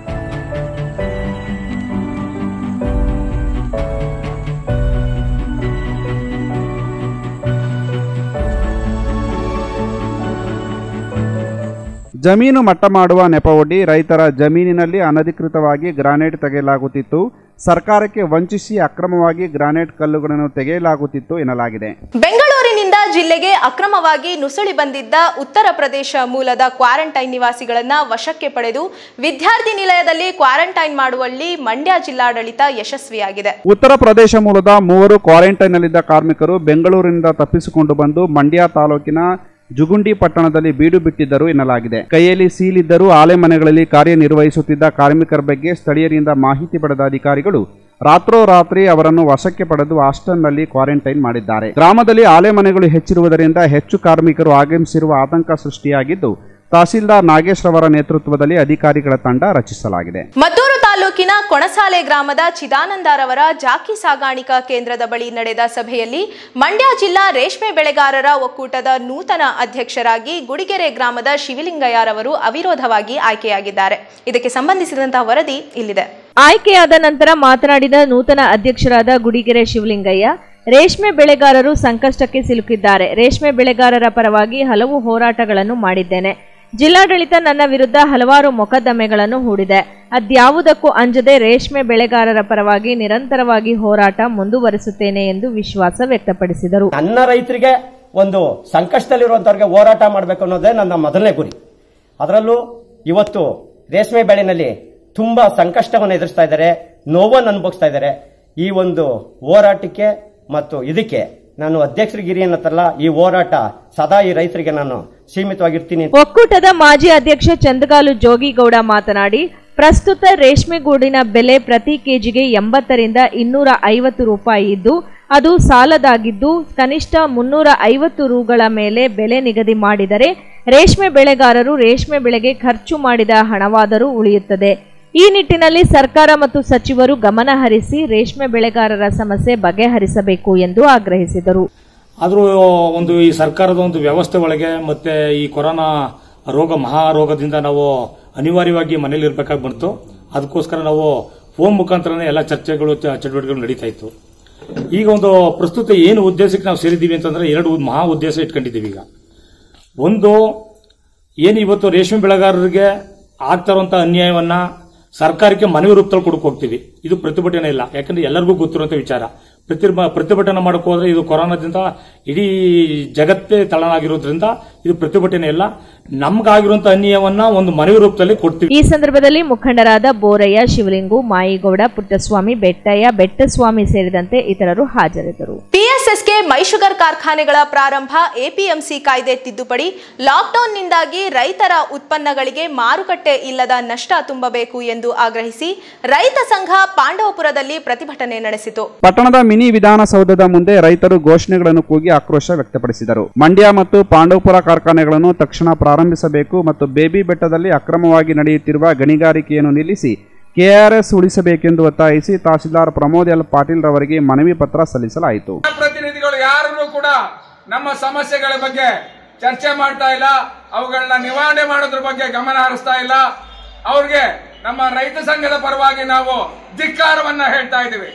ಜಮೀನು ಮಟ್ಟ ಮಾಡುವ ನೆಪವೊಡ್ಡಿ ರೈತರ ಜಮೀನಿನಲ್ಲಿ ಅನಧಿಕೃತವಾಗಿ ಗ್ರಾನೈಟ್ ತೆಗೆಯಲಾಗುತ್ತಿತ್ತು ಸರ್ಕಾರಕ್ಕೆ ವಂಚಿಸಿ ಅಕ್ರಮವಾಗಿ ಗ್ರಾನೈಟ್ ಕಲ್ಲುಗಳನ್ನು ತೆಗೆಯಲಾಗುತ್ತಿತ್ತು ಎನ್ನಲಾಗಿದೆ ಬೆಂಗಳೂರಿನಿಂದ ಜಿಲ್ಲೆಗೆ ಅಕ್ರಮವಾಗಿ ನುಸುಳಿ ಬಂದಿದ್ದ ಉತ್ತರ ಪ್ರದೇಶ ಮೂಲದ ಕ್ವಾರಂಟೈನ್ ನಿವಾಸಿಗಳನ್ನ ವಶಕ್ಕೆ ಪಡೆದು ವಿದ್ಯಾರ್ಥಿ ನಿಲಯದಲ್ಲಿ ಕ್ವಾರಂಟೈನ್ ಮಾಡುವಲ್ಲಿ ಮಂಡ್ಯ ಜಿಲ್ಲಾಡಳಿತ ಯಶಸ್ವಿಯಾಗಿದೆ ಉತ್ತರ ಪ್ರದೇಶ ಮೂಲದ ಮೂವರು ಕ್ವಾರಂಟೈನ್ನಲ್ಲಿದ್ದ ಕಾರ್ಮಿಕರು ಬೆಂಗಳೂರಿನಿಂದ ತಪ್ಪಿಸಿಕೊಂಡು ಬಂದು ಮಂಡ್ಯ ತಾಲೂಕಿನ ಜುಗುಂಡಿ ಪಟ್ಟಣದಲ್ಲಿ ಬೀಡು ಬಿಟ್ಟಿದ್ದರು ಎನ್ನಲಾಗಿದೆ ಕೈಯಲ್ಲಿ ಸೀಲಿದ್ದರೂ ಆಲೆಮನೆಗಳಲ್ಲಿ ಕಾರ್ಯನಿರ್ವಹಿಸುತ್ತಿದ್ದ ಕಾರ್ಮಿಕರ ಬಗ್ಗೆ ಸ್ಥಳೀಯರಿಂದ ಮಾಹಿತಿ ಪಡೆದ ಅಧಿಕಾರಿಗಳು ರಾತ್ರೋರಾತ್ರಿ ಅವರನ್ನು ವಶಕ್ಕೆ ಪಡೆದು ಹಾಸ್ಟೆಲ್ನಲ್ಲಿ ಕ್ವಾರಂಟೈನ್ ಮಾಡಿದ್ದಾರೆ ಗ್ರಾಮದಲ್ಲಿ ಆಲೆಮನೆಗಳು ಹೆಚ್ಚಿರುವುದರಿಂದ ಹೆಚ್ಚು ಕಾರ್ಮಿಕರು ಆಗಮಿಸಿರುವ ಆತಂಕ ಸೃಷ್ಟಿಯಾಗಿದ್ದು ತಹಸೀಲ್ದಾರ್ ನಾಗೇಶ್ ರವರ ನೇತೃತ್ವದಲ್ಲಿ ಅಧಿಕಾರಿಗಳ ತಂಡ ರಚಿಸಲಾಗಿದೆ ಮದ್ದೂರು ತಾಲೂಕಿನ ಕೊಣಸಾಲೆ ಗ್ರಾಮದ ಚಿದಾನಂದರವರ ಜಾಕಿ ಸಾಗಾಣಿಕಾ ಕೇಂದ್ರದ ಬಳಿ ನಡೆದ ಸಭೆಯಲ್ಲಿ ಮಂಡ್ಯ ಜಿಲ್ಲಾ ರೇಷ್ಮೆ ಬೆಳೆಗಾರರ ಒಕ್ಕೂಟದ ನೂತನ ಅಧ್ಯಕ್ಷರಾಗಿ ಗುಡಿಗೆರೆ ಗ್ರಾಮದ ಶಿವಲಿಂಗಯ್ಯರವರು ಅವಿರೋಧವಾಗಿ ಆಯ್ಕೆಯಾಗಿದ್ದಾರೆ ಇದಕ್ಕೆ ಸಂಬಂಧಿಸಿದಂತಹ ವರದಿ ಇಲ್ಲಿದೆ ಆಯ್ಕೆಯಾದ ನಂತರ ಮಾತನಾಡಿದ ನೂತನ ಅಧ್ಯಕ್ಷರಾದ ಗುಡಿಗೆರೆ ಶಿವಲಿಂಗಯ್ಯ ರೇಷ್ಮೆ ಬೆಳೆಗಾರರು ಸಂಕಷ್ಟಕ್ಕೆ ಸಿಲುಕಿದ್ದಾರೆ ರೇಷ್ಮೆ ಬೆಳೆಗಾರರ ಪರವಾಗಿ ಹಲವು ಹೋರಾಟಗಳನ್ನು ಮಾಡಿದ್ದೇನೆ ಜಿಲ್ಲಾಡಳಿತ ನನ್ನ ವಿರುದ್ಧ ಹಲವಾರು ಮೊಕದ್ದಮೆಗಳನ್ನು ಹೂಡಿದೆ ಅದ್ಯಾವುದಕ್ಕೂ ಅಂಜದೆ ರೇಷ್ಮೆ ಬೆಳೆಗಾರರ ಪರವಾಗಿ ನಿರಂತರವಾಗಿ ಹೋರಾಟ ಮುಂದುವರಿಸುತ್ತೇನೆ ಎಂದು ವಿಶ್ವಾಸ ವ್ಯಕ್ತಪಡಿಸಿದರು ನನ್ನ ರೈತರಿಗೆ ಒಂದು ಸಂಕಷ್ಟದಲ್ಲಿರುವಂತವ್ರಿಗೆ ಹೋರಾಟ ಮಾಡಬೇಕು ಅನ್ನೋದೇ ನನ್ನ ಮೊದಲನೇ ಗುರಿ ಅದರಲ್ಲೂ ಇವತ್ತು ರೇಷ್ಮೆ ಬೆಳೆನಲ್ಲಿ ತುಂಬಾ ಸಂಕಷ್ಟವನ್ನು ಎದುರಿಸ್ತಾ ಇದ್ದಾರೆ ನೋವನ್ನು ಅನುಭವಿಸ್ತಾ ಇದ್ದಾರೆ ಈ ಒಂದು ಹೋರಾಟಕ್ಕೆ ಮತ್ತು ಇದಕ್ಕೆ ನಾನು ಅಧ್ಯಕ್ಷರಿಗಿರಿ ಅನ್ನತ್ತಲ್ಲ ಈ ಹೋರಾಟ ಸದಾ ಈ ರೈತರಿಗೆ ನಾನು ಸೀಮಿತವಾಗಿರ್ತೀನಿ ಒಕ್ಕೂಟದ ಮಾಜಿ ಅಧ್ಯಕ್ಷ ಚಂದಗಾಲು ಜೋಗಿಗೌಡ ಮಾತನಾಡಿ ಪ್ರಸ್ತುತ ರೇಷ್ಮೆಗೂಡಿನ ಬೆಲೆ ಪ್ರತಿ ಕೆಜಿಗೆ ಎಂಬತ್ತರಿಂದ ಇನ್ನೂರ ಐವತ್ತು ರೂಪಾಯಿ ಇದ್ದು ಅದು ಸಾಲದಾಗಿದ್ದು ಕನಿಷ್ಠ ಮುನ್ನೂರ ಐವತ್ತು ರೂಗಳ ಮೇಲೆ ಬೆಲೆ ನಿಗದಿ ಮಾಡಿದರೆ ರೇಷ್ಮೆ ಬೆಳೆಗಾರರು ರೇಷ್ಮೆ ಬೆಳೆಗೆ ಖರ್ಚು ಮಾಡಿದ ಹಣವಾದರೂ ಉಳಿಯುತ್ತದೆ ಈ ನಿಟ್ಟಿನಲ್ಲಿ ಸರ್ಕಾರ ಮತ್ತು ಸಚಿವರು ಗಮನ ಹರಿಸಿ ರೇಷ್ಮೆ ಬೆಳೆಗಾರರ ಸಮಸ್ಯೆ ಬಗೆಹರಿಸಬೇಕು ಎಂದು ಆಗ್ರಹಿಸಿದರು ಆದರೂ ಒಂದು ಈ ಸರ್ಕಾರದ ಒಂದು ವ್ಯವಸ್ಥೆ ಒಳಗೆ ಮತ್ತೆ ಈ ಕೊರೋನಾ ರೋಗ ಮಹಾರೋಗದಿಂದ ನಾವು ಅನಿವಾರ್ಯವಾಗಿ ಮನೇಲಿ ಇರಬೇಕಾಗಿ ಬಂತು ಅದಕ್ಕೋಸ್ಕರ ನಾವು ಫೋನ್ ಮುಖಾಂತರನೇ ಎಲ್ಲ ಚರ್ಚೆಗಳು ಚ- ಚಟುವಟಿಕೆಗಳು ನಡೀತಾ ಇತ್ತು ಈಗ ಒಂದು ಪ್ರಸ್ತುತ ಏನು ಉದ್ದೇಶಕ್ಕೆ ನಾವು ಸೇರಿದ್ದೀವಿ ಅಂತಂದ್ರೆ ಎರಡು ಮಹಾ ಉದ್ದೇಶ ಇಟ್ಕೊಂಡಿದ್ದೀವಿ ಈಗ ಒಂದು ಏನು ಇವತ್ತು ರೇಷ್ಮೆ ಬೆಳೆಗಾರರಿಗೆ ಆಗ್ತಾ ಇರುವಂತಹ ಅನ್ಯಾಯವನ್ನ ಸರ್ಕಾರಕ್ಕೆ ಮನವಿ ರೂಪದಲ್ಲಿ ಕೊಡಕ್ ಹೋಗ್ತೀವಿ ಇದು ಪ್ರತಿಭಟನೆ ಇಲ್ಲ ಯಾಕಂದ್ರೆ ಎಲ್ಲರಿಗೂ ಗೊತ್ತಿರುವಂತ ವಿಚಾರ ಪ್ರತಿ ಪ್ರತಿಭಟನೆ ಮಾಡಕ್ ಹೋದ್ರೆ ಇದು ಕೊರೋನಾದಿಂದ ಇಡೀ ಜಗತ್ತೇ ತಳನಾಗಿರೋದ್ರಿಂದ ಇದು ಪ್ರತಿಭಟನೆ ಇಲ್ಲ ನಮ್ಗಾಗಿರುವಂತ ಅನ್ಯಾಯವನ್ನ ಒಂದು ಮನವಿ ರೂಪದಲ್ಲಿ ಕೊಡ್ತೀವಿ ಈ ಸಂದರ್ಭದಲ್ಲಿ ಮುಖಂಡರಾದ ಬೋರಯ್ಯ ಶಿವಲಿಂಗು ಮಾಯಿಗೌಡ ಪುಟ್ಟಸ್ವಾಮಿ ಬೆಟ್ಟಯ್ಯ ಬೆಟ್ಟಸ್ವಾಮಿ ಸೇರಿದಂತೆ ಇತರರು ಹಾಜರಿದ್ದರು ಪಿಎಸ್ಎಸ್ಕೆ ಮೈಶುಗರ್ ಕಾರ್ಖಾನೆಗಳ ಪ್ರಾರಂಭ ಎಪಿಎಂಸಿ ಕಾಯ್ದೆ ತಿದ್ದುಪಡಿ ಲಾಕ್ಡೌನ್ನಿಂದಾಗಿ ರೈತರ ಉತ್ಪನ್ನಗಳಿಗೆ ಮಾರುಕಟ್ಟೆ ಇಲ್ಲದ ನಷ್ಟ ತುಂಬಬೇಕು ಎಂದು ಆಗ್ರಹಿಸಿ ರೈತ ಸಂಘ ಪಾಂಡವಪುರದಲ್ಲಿ ಪ್ರತಿಭಟನೆ ನಡೆಸಿತು ಪಟ್ಟಣದ ಮಿನಿ ವಿಧಾನಸೌಧದ ಮುಂದೆ ರೈತರು ಘೋಷಣೆಗಳನ್ನು ಕೂಗಿ ಆಕ್ರೋಶ ವ್ಯಕ್ತಪಡಿಸಿದರು ಮಂಡ್ಯ ಮತ್ತು ಪಾಂಡವಪುರ ಕಾರ್ಖಾನೆಗಳನ್ನು ತಕ್ಷಣ ಪ್ರಾರಂಭಿಸಬೇಕು ಮತ್ತು ಬೇಬಿ ಬೆಟ್ಟದಲ್ಲಿ ಅಕ್ರಮವಾಗಿ ನಡೆಯುತ್ತಿರುವ ಗಣಿಗಾರಿಕೆಯನ್ನು ನಿಲ್ಲಿಸಿ ಕೆಆರ್ಎಸ್ ಉಳಿಸಬೇಕೆಂದು ಒತ್ತಾಯಿಸಿ ತಹಸೀಲ್ದಾರ್ ಪ್ರಮೋದ್ ಎಲ್ ಪಾಟೀಲ್ ರವರಿಗೆ ಮನವಿ ಪತ್ರ ಸಲ್ಲಿಸಲಾಯಿತು ಪ್ರತಿನಿಧಿಗಳು ಯಾರನ್ನು ಕೂಡ ನಮ್ಮ ಸಮಸ್ಯೆಗಳ ಬಗ್ಗೆ ಚರ್ಚೆ ಮಾಡ್ತಾ ಇಲ್ಲ ಅವುಗಳನ್ನ ನಿವಾರಣೆ ಮಾಡೋದ್ರ ಬಗ್ಗೆ ಗಮನ ಹರಿಸ್ತಾ ಇಲ್ಲ ಅವ್ರಿಗೆ ನಮ್ಮ ರೈತ ಸಂಘದ ಪರವಾಗಿ ನಾವು ಧಿಕ್ಕಾರವನ್ನ ಹೇಳ್ತಾ ಇದ್ದೀವಿ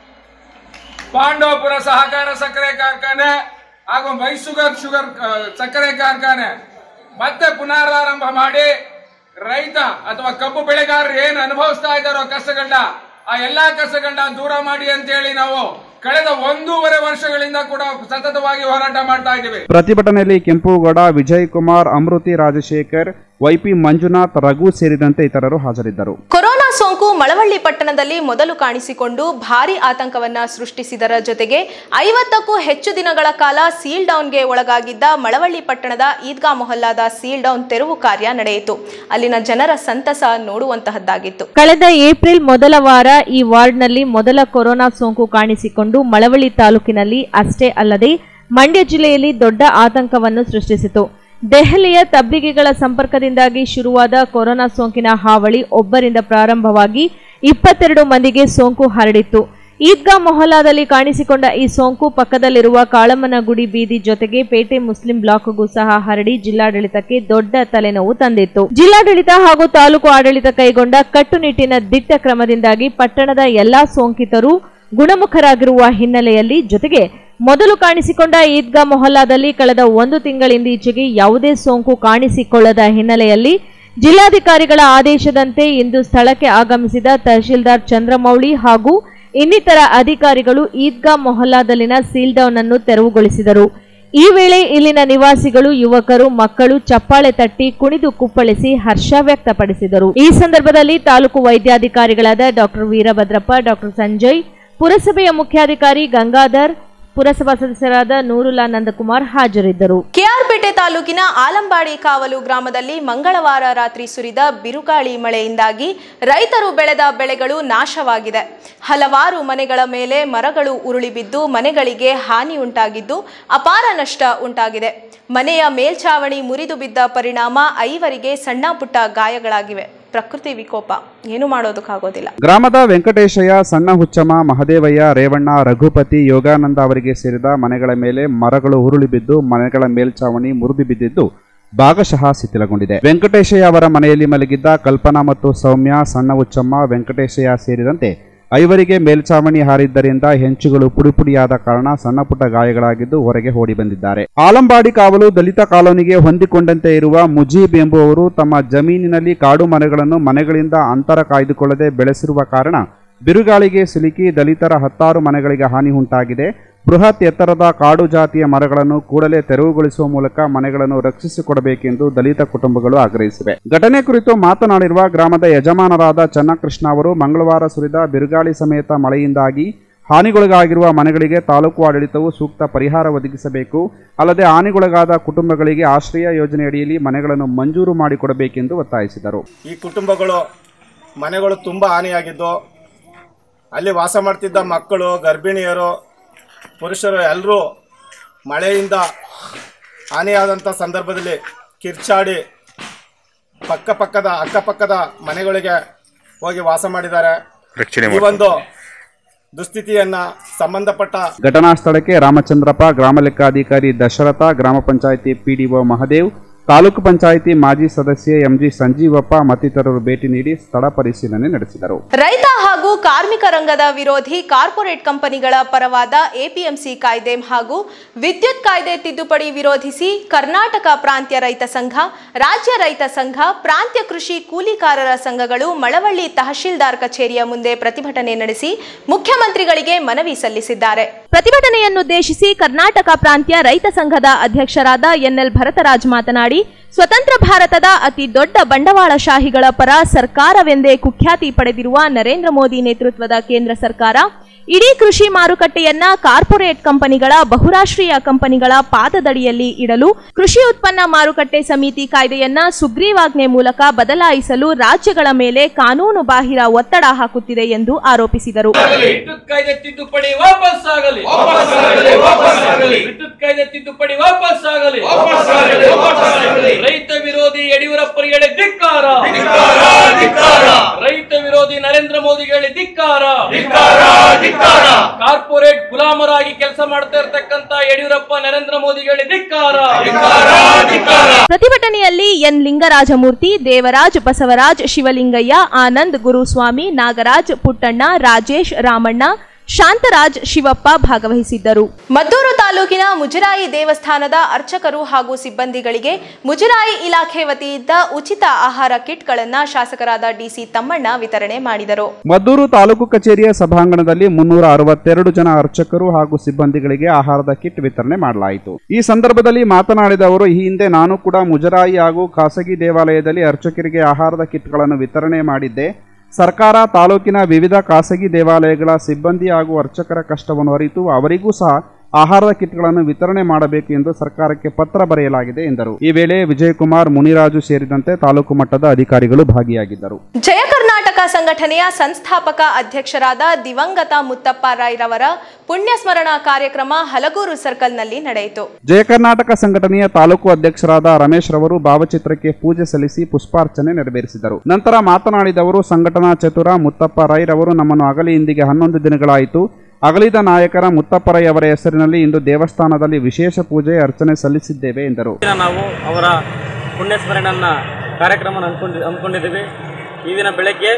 ಪಾಂಡವಪುರ ಸಹಕಾರ ಸಕ್ಕರೆ ಕಾರ್ಖಾನೆ ಹಾಗೂ ಮೈಸೂಗರ್ ಶುಗರ್ ಆ, ಸಕ್ಕರೆ ಕಾರ್ಖಾನೆ ಮತ್ತೆ ಪುನರಾರಂಭ ಮಾಡಿ ರೈತ ಅಥವಾ ಕಬ್ಬು ಬೆಳೆಗಾರರು ಏನು ಅನುಭವಿಸ್ತಾ ಇದ್ದಾರೋ ಕಷ್ಟಗಳನ್ನ ಆ ಎಲ್ಲಾ ಕಸಗಳನ್ನ ದೂರ ಮಾಡಿ ಅಂತ ಹೇಳಿ ನಾವು ಕಳೆದ ಒಂದೂವರೆ ವರ್ಷಗಳಿಂದ ಕೂಡ ಸತತವಾಗಿ ಹೋರಾಟ ಮಾಡ್ತಾ ಇದ್ದೀವಿ ಪ್ರತಿಭಟನೆಯಲ್ಲಿ ಕೆಂಪುಗೌಡ ವಿಜಯ್ ಕುಮಾರ್ ಅಮೃತಿ ರಾಜಶೇಖರ್ ವೈಪಿ ಮಂಜುನಾಥ್ ರಘು ಸೇರಿದಂತೆ ಇತರರು ಹಾಜರಿದ್ದರು ಕೊರೋನಾ ಸೋಂಕು ಮಳವಳ್ಳಿ ಪಟ್ಟಣದಲ್ಲಿ ಮೊದಲು ಕಾಣಿಸಿಕೊಂಡು ಭಾರಿ ಆತಂಕವನ್ನ ಸೃಷ್ಟಿಸಿದರ ಜೊತೆಗೆ ಐವತ್ತಕ್ಕೂ ಹೆಚ್ಚು ದಿನಗಳ ಕಾಲ ಸೀಲ್ ಡೌನ್ಗೆ ಒಳಗಾಗಿದ್ದ ಮಳವಳ್ಳಿ ಪಟ್ಟಣದ ಈದ್ಗಾ ಮೊಹಲ್ಲಾದ ಸೀಲ್ ಡೌನ್ ತೆರವು ಕಾರ್ಯ ನಡೆಯಿತು ಅಲ್ಲಿನ ಜನರ ಸಂತಸ ನೋಡುವಂತಹದ್ದಾಗಿತ್ತು ಕಳೆದ ಏಪ್ರಿಲ್ ಮೊದಲ ವಾರ ಈ ವಾರ್ಡ್ನಲ್ಲಿ ಮೊದಲ ಕೊರೋನಾ ಸೋಂಕು ಕಾಣಿಸಿಕೊಂಡು ಮಳವಳ್ಳಿ ತಾಲೂಕಿನಲ್ಲಿ ಅಷ್ಟೇ ಅಲ್ಲದೆ ಮಂಡ್ಯ ಜಿಲ್ಲೆಯಲ್ಲಿ ದೊಡ್ಡ ಆತಂಕವನ್ನು ಸೃಷ್ಟಿಸಿತು ದೆಹಲಿಯ ತಬ್ಲಿಗಿಗಳ ಸಂಪರ್ಕದಿಂದಾಗಿ ಶುರುವಾದ ಕೊರೋನಾ ಸೋಂಕಿನ ಹಾವಳಿ ಒಬ್ಬರಿಂದ ಪ್ರಾರಂಭವಾಗಿ ಇಪ್ಪತ್ತೆರಡು ಮಂದಿಗೆ ಸೋಂಕು ಹರಡಿತ್ತು ಈದ್ಗಾ ಮೊಹಲ್ಲಾದಲ್ಲಿ ಕಾಣಿಸಿಕೊಂಡ ಈ ಸೋಂಕು ಪಕ್ಕದಲ್ಲಿರುವ ಕಾಳಮ್ಮನಗುಡಿ ಬೀದಿ ಜೊತೆಗೆ ಪೇಟೆ ಮುಸ್ಲಿಂ ಬ್ಲಾಕ್ಗೂ ಸಹ ಹರಡಿ ಜಿಲ್ಲಾಡಳಿತಕ್ಕೆ ದೊಡ್ಡ ತಲೆನೋವು ತಂದಿತ್ತು ಜಿಲ್ಲಾಡಳಿತ ಹಾಗೂ ತಾಲೂಕು ಆಡಳಿತ ಕೈಗೊಂಡ ಕಟ್ಟುನಿಟ್ಟಿನ ದಿಟ್ಟ ಕ್ರಮದಿಂದಾಗಿ ಪಟ್ಟಣದ ಎಲ್ಲಾ ಸೋಂಕಿತರು ಗುಣಮುಖರಾಗಿರುವ ಹಿನ್ನೆಲೆಯಲ್ಲಿ ಜೊತೆಗೆ ಮೊದಲು ಕಾಣಿಸಿಕೊಂಡ ಈದ್ಗಾ ಮೊಹಲ್ಲಾದಲ್ಲಿ ಕಳೆದ ಒಂದು ತಿಂಗಳಿಂದೀಚೆಗೆ ಯಾವುದೇ ಸೋಂಕು ಕಾಣಿಸಿಕೊಳ್ಳದ ಹಿನ್ನೆಲೆಯಲ್ಲಿ ಜಿಲ್ಲಾಧಿಕಾರಿಗಳ ಆದೇಶದಂತೆ ಇಂದು ಸ್ಥಳಕ್ಕೆ ಆಗಮಿಸಿದ ತಹಶೀಲ್ದಾರ್ ಚಂದ್ರಮೌಳಿ ಹಾಗೂ ಇನ್ನಿತರ ಅಧಿಕಾರಿಗಳು ಈದ್ಗಾ ಮೊಹಲ್ಲಾದಲ್ಲಿನ ಸೀಲ್ ಡೌನ್ ಅನ್ನು ತೆರವುಗೊಳಿಸಿದರು ಈ ವೇಳೆ ಇಲ್ಲಿನ ನಿವಾಸಿಗಳು ಯುವಕರು ಮಕ್ಕಳು ಚಪ್ಪಾಳೆ ತಟ್ಟಿ ಕುಣಿದು ಕುಪ್ಪಳಿಸಿ ಹರ್ಷ ವ್ಯಕ್ತಪಡಿಸಿದರು ಈ ಸಂದರ್ಭದಲ್ಲಿ ತಾಲೂಕು ವೈದ್ಯಾಧಿಕಾರಿಗಳಾದ ಡಾಕ್ಟರ್ ವೀರಭದ್ರಪ್ಪ ಡಾಕ್ಟರ್ ಸಂಜಯ್ ಪುರಸಭೆಯ ಮುಖ್ಯಾಧಿಕಾರಿ ಗಂಗಾಧರ್ ಪುರಸಭಾ ಸದಸ್ಯರಾದ ನೂರುಲ್ಲಾ ನಂದಕುಮಾರ್ ಹಾಜರಿದ್ದರು ಕೆಆರ್ಪೇಟೆ ತಾಲೂಕಿನ ಆಲಂಬಾಡಿ ಕಾವಲು ಗ್ರಾಮದಲ್ಲಿ ಮಂಗಳವಾರ ರಾತ್ರಿ ಸುರಿದ ಬಿರುಗಾಳಿ ಮಳೆಯಿಂದಾಗಿ ರೈತರು ಬೆಳೆದ ಬೆಳೆಗಳು ನಾಶವಾಗಿದೆ ಹಲವಾರು ಮನೆಗಳ ಮೇಲೆ ಮರಗಳು ಉರುಳಿ ಬಿದ್ದು ಮನೆಗಳಿಗೆ ಹಾನಿ ಉಂಟಾಗಿದ್ದು ಅಪಾರ ನಷ್ಟ ಉಂಟಾಗಿದೆ ಮನೆಯ ಮೇಲ್ಛಾವಣಿ ಮುರಿದು ಬಿದ್ದ ಪರಿಣಾಮ ಐವರಿಗೆ ಸಣ್ಣ ಪುಟ್ಟ ಗಾಯಗಳಾಗಿವೆ ಪ್ರಕೃತಿ ವಿಕೋಪ ಏನು ಮಾಡೋದಕ್ಕಾಗೋದಿಲ್ಲ ಗ್ರಾಮದ ವೆಂಕಟೇಶಯ್ಯ ಸಣ್ಣ ಹುಚ್ಚಮ್ಮ ಮಹದೇವಯ್ಯ ರೇವಣ್ಣ ರಘುಪತಿ ಯೋಗಾನಂದ ಅವರಿಗೆ ಸೇರಿದ ಮನೆಗಳ ಮೇಲೆ ಮರಗಳು ಉರುಳಿ ಬಿದ್ದು ಮನೆಗಳ ಮೇಲ್ಛಾವಣಿ ಮುರಿದು ಬಿದ್ದಿದ್ದು ಭಾಗಶಃ ಶಿಥಿಲಗೊಂಡಿದೆ ವೆಂಕಟೇಶಯ್ಯ ಅವರ ಮನೆಯಲ್ಲಿ ಮಲಗಿದ್ದ ಕಲ್ಪನಾ ಮತ್ತು ಸೌಮ್ಯ ಸಣ್ಣ ಹುಚ್ಚಮ್ಮ ವೆಂಕಟೇಶಯ್ಯ ಸೇರಿದಂತೆ ಐವರಿಗೆ ಮೇಲ್ಛಾವಣಿ ಹಾರಿದ್ದರಿಂದ ಹೆಂಚುಗಳು ಪುಡಿಪುಡಿಯಾದ ಕಾರಣ ಸಣ್ಣ ಪುಟ್ಟ ಗಾಯಗಳಾಗಿದ್ದು ಹೊರಗೆ ಓಡಿ ಬಂದಿದ್ದಾರೆ ಆಲಂಬಾಡಿ ಕಾವಲು ದಲಿತ ಕಾಲೋನಿಗೆ ಹೊಂದಿಕೊಂಡಂತೆ ಇರುವ ಮುಜೀಬ್ ಎಂಬುವವರು ತಮ್ಮ ಜಮೀನಿನಲ್ಲಿ ಕಾಡು ಮರಗಳನ್ನು ಮನೆಗಳಿಂದ ಅಂತರ ಕಾಯ್ದುಕೊಳ್ಳದೆ ಬೆಳೆಸಿರುವ ಕಾರಣ ಬಿರುಗಾಳಿಗೆ ಸಿಲುಕಿ ದಲಿತರ ಹತ್ತಾರು ಮನೆಗಳಿಗೆ ಹಾನಿ ಉಂಟಾಗಿದೆ ಬೃಹತ್ ಎತ್ತರದ ಕಾಡು ಜಾತಿಯ ಮರಗಳನ್ನು ಕೂಡಲೇ ತೆರವುಗೊಳಿಸುವ ಮೂಲಕ ಮನೆಗಳನ್ನು ರಕ್ಷಿಸಿಕೊಡಬೇಕೆಂದು ದಲಿತ ಕುಟುಂಬಗಳು ಆಗ್ರಹಿಸಿವೆ ಘಟನೆ ಕುರಿತು ಮಾತನಾಡಿರುವ ಗ್ರಾಮದ ಯಜಮಾನರಾದ ಚನ್ನಕೃಷ್ಣ ಅವರು ಮಂಗಳವಾರ ಸುರಿದ ಬಿರುಗಾಳಿ ಸಮೇತ ಮಳೆಯಿಂದಾಗಿ ಹಾನಿಗೊಳಗಾಗಿರುವ ಮನೆಗಳಿಗೆ ತಾಲೂಕು ಆಡಳಿತವು ಸೂಕ್ತ ಪರಿಹಾರ ಒದಗಿಸಬೇಕು ಅಲ್ಲದೆ ಹಾನಿಗೊಳಗಾದ ಕುಟುಂಬಗಳಿಗೆ ಆಶ್ರಯ ಯೋಜನೆಯಡಿಯಲ್ಲಿ ಮನೆಗಳನ್ನು ಮಂಜೂರು ಮಾಡಿಕೊಡಬೇಕೆಂದು ಒತ್ತಾಯಿಸಿದರು ಈ ಕುಟುಂಬಗಳು ಮನೆಗಳು ತುಂಬ ಹಾನಿಯಾಗಿದ್ದು ಅಲ್ಲಿ ವಾಸ ಮಾಡ್ತಿದ್ದ ಮಕ್ಕಳು ಗರ್ಭಿಣಿಯರು ಪುರುಷರು ಎಲ್ಲರೂ ಮಳೆಯಿಂದ ಹಾನಿಯಾದಂಥ ಸಂದರ್ಭದಲ್ಲಿ ಕಿರ್ಚಾಡಿ ಪಕ್ಕ ಪಕ್ಕದ ಅಕ್ಕಪಕ್ಕದ ಮನೆಗಳಿಗೆ ಹೋಗಿ ವಾಸ ಮಾಡಿದ್ದಾರೆ ಈ ಒಂದು ದುಸ್ಥಿತಿಯನ್ನ ಸಂಬಂಧಪಟ್ಟ ಘಟನಾ ಸ್ಥಳಕ್ಕೆ ರಾಮಚಂದ್ರಪ್ಪ ಗ್ರಾಮ ಲೆಕ್ಕಾಧಿಕಾರಿ ದಶರಥ ಗ್ರಾಮ ಪಂಚಾಯಿತಿ ಪಿಡಿಒ ಮಹದೇವ್ ತಾಲೂಕು ಪಂಚಾಯಿತಿ ಮಾಜಿ ಸದಸ್ಯೆ ಎಂಜಿ ಸಂಜೀವಪ್ಪ ಮತ್ತಿತರರು ಭೇಟಿ ನೀಡಿ ಸ್ಥಳ ಪರಿಶೀಲನೆ ನಡೆಸಿದರು ರೈತ ಹಾಗೂ ಕಾರ್ಮಿಕ ರಂಗದ ವಿರೋಧಿ ಕಾರ್ಪೊರೇಟ್ ಕಂಪನಿಗಳ ಪರವಾದ ಎಪಿಎಂಸಿ ಕಾಯ್ದೆ ಹಾಗೂ ವಿದ್ಯುತ್ ಕಾಯ್ದೆ ತಿದ್ದುಪಡಿ ವಿರೋಧಿಸಿ ಕರ್ನಾಟಕ ಪ್ರಾಂತ್ಯ ರೈತ ಸಂಘ ರಾಜ್ಯ ರೈತ ಸಂಘ ಪ್ರಾಂತ್ಯ ಕೃಷಿ ಕೂಲಿಕಾರರ ಸಂಘಗಳು ಮಳವಳ್ಳಿ ತಹಶೀಲ್ದಾರ್ ಕಚೇರಿಯ ಮುಂದೆ ಪ್ರತಿಭಟನೆ ನಡೆಸಿ ಮುಖ್ಯಮಂತ್ರಿಗಳಿಗೆ ಮನವಿ ಸಲ್ಲಿಸಿದ್ದಾರೆ ಪ್ರತಿಭಟನೆಯನ್ನುದ್ದೇಶಿಸಿ ಕರ್ನಾಟಕ ಪ್ರಾಂತ್ಯ ರೈತ ಸಂಘದ ಅಧ್ಯಕ್ಷರಾದ ಎನ್ಎಲ್ ಭರತರಾಜ್ ಮಾತನಾಡಿ ಸ್ವತಂತ್ರ ಭಾರತದ ಅತಿ ದೊಡ್ಡ ಬಂಡವಾಳಶಾಹಿಗಳ ಪರ ಸರ್ಕಾರವೆಂದೇ ಕುಖ್ಯಾತಿ ಪಡೆದಿರುವ ನರೇಂದ್ರ ಮೋದಿ ನೇತೃತ್ವದ ಕೇಂದ್ರ ಸರ್ಕಾರ ಇಡೀ ಕೃಷಿ ಮಾರುಕಟ್ಟೆಯನ್ನ ಕಾರ್ಪೊರೇಟ್ ಕಂಪನಿಗಳ ಬಹುರಾಷ್ಟ್ರೀಯ ಕಂಪನಿಗಳ ಪಾದದಡಿಯಲ್ಲಿ ಇಡಲು ಕೃಷಿ ಉತ್ಪನ್ನ ಮಾರುಕಟ್ಟೆ ಸಮಿತಿ ಕಾಯ್ದೆಯನ್ನ ಸುಗ್ರೀವಾಜ್ಞೆ ಮೂಲಕ ಬದಲಾಯಿಸಲು ರಾಜ್ಯಗಳ ಮೇಲೆ ಕಾನೂನು ಬಾಹಿರ ಒತ್ತಡ ಹಾಕುತ್ತಿದೆ ಎಂದು ಆರೋಪಿಸಿದರು ವಿದ್ಯುತ್ ಕಾಯ್ದೆ ತಿದ್ದುಪಡಿ ವಾಪಸ್ ಆಗಲಿ ವಿದ್ಯುತ್ ಕಾಯ್ದೆ ತಿದ್ದುಪಡಿ ವಾಪಸ್ ಆಗಲಿ ರೈತ ವಿರೋಧಿ ಯಡಿಯೂರಪ್ಪರಿಗೆ ಧಿಕ್ಕಾರ ರೈತ ವಿರೋಧಿ ನರೇಂದ್ರ ಮೋದಿಗೆ ಧಿಕ್ಕಾರ ಕಾರ್ಪೊರೇಟ್ ಗುಲಾಮರಾಗಿ ಕೆಲಸ ಮಾಡ್ತಾ ಇರ್ತಕ್ಕಂತ ಯಡಿಯೂರಪ್ಪ ನರೇಂದ್ರ ಮೋದಿಗೆ ಧಿಕ್ಕಾರ ಪ್ರತಿಭಟನೆಯಲ್ಲಿ ಎನ್ ಲಿಂಗರಾಜಮೂರ್ತಿ ದೇವರಾಜ್ ಬಸವರಾಜ್ ಶಿವಲಿಂಗಯ್ಯ ಆನಂದ್ ಗುರುಸ್ವಾಮಿ ನಾಗರಾಜ್ ಪುಟ್ಟಣ್ಣ ರಾಜೇಶ್ ರಾಮಣ್ಣ ಶಾಂತರಾಜ್ ಶಿವಪ್ಪ ಭಾಗವಹಿಸಿದ್ದರು ಮದ್ದೂರು ತಾಲೂಕಿನ ಮುಜರಾಯಿ ದೇವಸ್ಥಾನದ ಅರ್ಚಕರು ಹಾಗೂ ಸಿಬ್ಬಂದಿಗಳಿಗೆ ಮುಜರಾಯಿ ಇಲಾಖೆ ವತಿಯಿಂದ ಉಚಿತ ಆಹಾರ ಕಿಟ್ಗಳನ್ನು ಶಾಸಕರಾದ ಡಿಸಿ ತಮ್ಮಣ್ಣ ವಿತರಣೆ ಮಾಡಿದರು ಮದ್ದೂರು ತಾಲೂಕು ಕಚೇರಿಯ ಸಭಾಂಗಣದಲ್ಲಿ ಮುನ್ನೂರ ಅರವತ್ತೆರಡು ಜನ ಅರ್ಚಕರು ಹಾಗೂ ಸಿಬ್ಬಂದಿಗಳಿಗೆ ಆಹಾರದ ಕಿಟ್ ವಿತರಣೆ ಮಾಡಲಾಯಿತು ಈ ಸಂದರ್ಭದಲ್ಲಿ ಮಾತನಾಡಿದ ಅವರು ಈ ಹಿಂದೆ ನಾನು ಕೂಡ ಮುಜರಾಯಿ ಹಾಗೂ ಖಾಸಗಿ ದೇವಾಲಯದಲ್ಲಿ ಅರ್ಚಕರಿಗೆ ಆಹಾರದ ಕಿಟ್ಗಳನ್ನು ವಿತರಣೆ ಮಾಡಿದ್ದೆ ಸರ್ಕಾರ ತಾಲೂಕಿನ ವಿವಿಧ ಖಾಸಗಿ ದೇವಾಲಯಗಳ ಸಿಬ್ಬಂದಿ ಹಾಗೂ ಅರ್ಚಕರ ಕಷ್ಟವನ್ನು ಅರಿತು ಅವರಿಗೂ ಸಹ ಆಹಾರದ ಕಿಟ್ಗಳನ್ನು ವಿತರಣೆ ಮಾಡಬೇಕು ಎಂದು ಸರ್ಕಾರಕ್ಕೆ ಪತ್ರ ಬರೆಯಲಾಗಿದೆ ಎಂದರು ಈ ವೇಳೆ ವಿಜಯಕುಮಾರ್ ಮುನಿರಾಜು ಸೇರಿದಂತೆ ತಾಲೂಕು ಮಟ್ಟದ ಅಧಿಕಾರಿಗಳು ಭಾಗಿಯಾಗಿದ್ದರು ಜಯ ಕರ್ನಾಟಕ ಸಂಘಟನೆಯ ಸಂಸ್ಥಾಪಕ ಅಧ್ಯಕ್ಷರಾದ ದಿವಂಗತ ಮುತ್ತಪ್ಪ ರಾಯ್ರವರ ಪುಣ್ಯ ಸ್ಮರಣ ಕಾರ್ಯಕ್ರಮ ಹಲಗೂರು ಸರ್ಕಲ್ನಲ್ಲಿ ನಡೆಯಿತು ಜಯ ಕರ್ನಾಟಕ ಸಂಘಟನೆಯ ತಾಲೂಕು ಅಧ್ಯಕ್ಷರಾದ ರಮೇಶ್ ರವರು ಭಾವಚಿತ್ರಕ್ಕೆ ಪೂಜೆ ಸಲ್ಲಿಸಿ ಪುಷ್ಪಾರ್ಚನೆ ನೆರವೇರಿಸಿದರು ನಂತರ ಮಾತನಾಡಿದವರು ಸಂಘಟನಾ ಚತುರ ಮುತ್ತಪ್ಪ ರೈ ರವರು ನಮ್ಮನ್ನು ಅಗಲಿ ಇಂದಿಗೆ ಹನ್ನೊಂದು ದಿನಗಳಾಯಿತು ಅಗಲಿದ ನಾಯಕರ ಮುತ್ತಪ್ಪ ರೈ ಅವರ ಹೆಸರಿನಲ್ಲಿ ಇಂದು ದೇವಸ್ಥಾನದಲ್ಲಿ ವಿಶೇಷ ಪೂಜೆ ಅರ್ಚನೆ ಸಲ್ಲಿಸಿದ್ದೇವೆ ಎಂದರು ದಿನ ನಾವು ಅವರ ಪುಣ್ಯಸ್ಮರಣೆಯನ್ನ ಕಾರ್ಯಕ್ರಮ ಹಮ್ಮಿಕೊಂಡು ಹಮ್ಮಿಕೊಂಡಿದ್ದೀವಿ ಈ ದಿನ ಬೆಳಗ್ಗೆ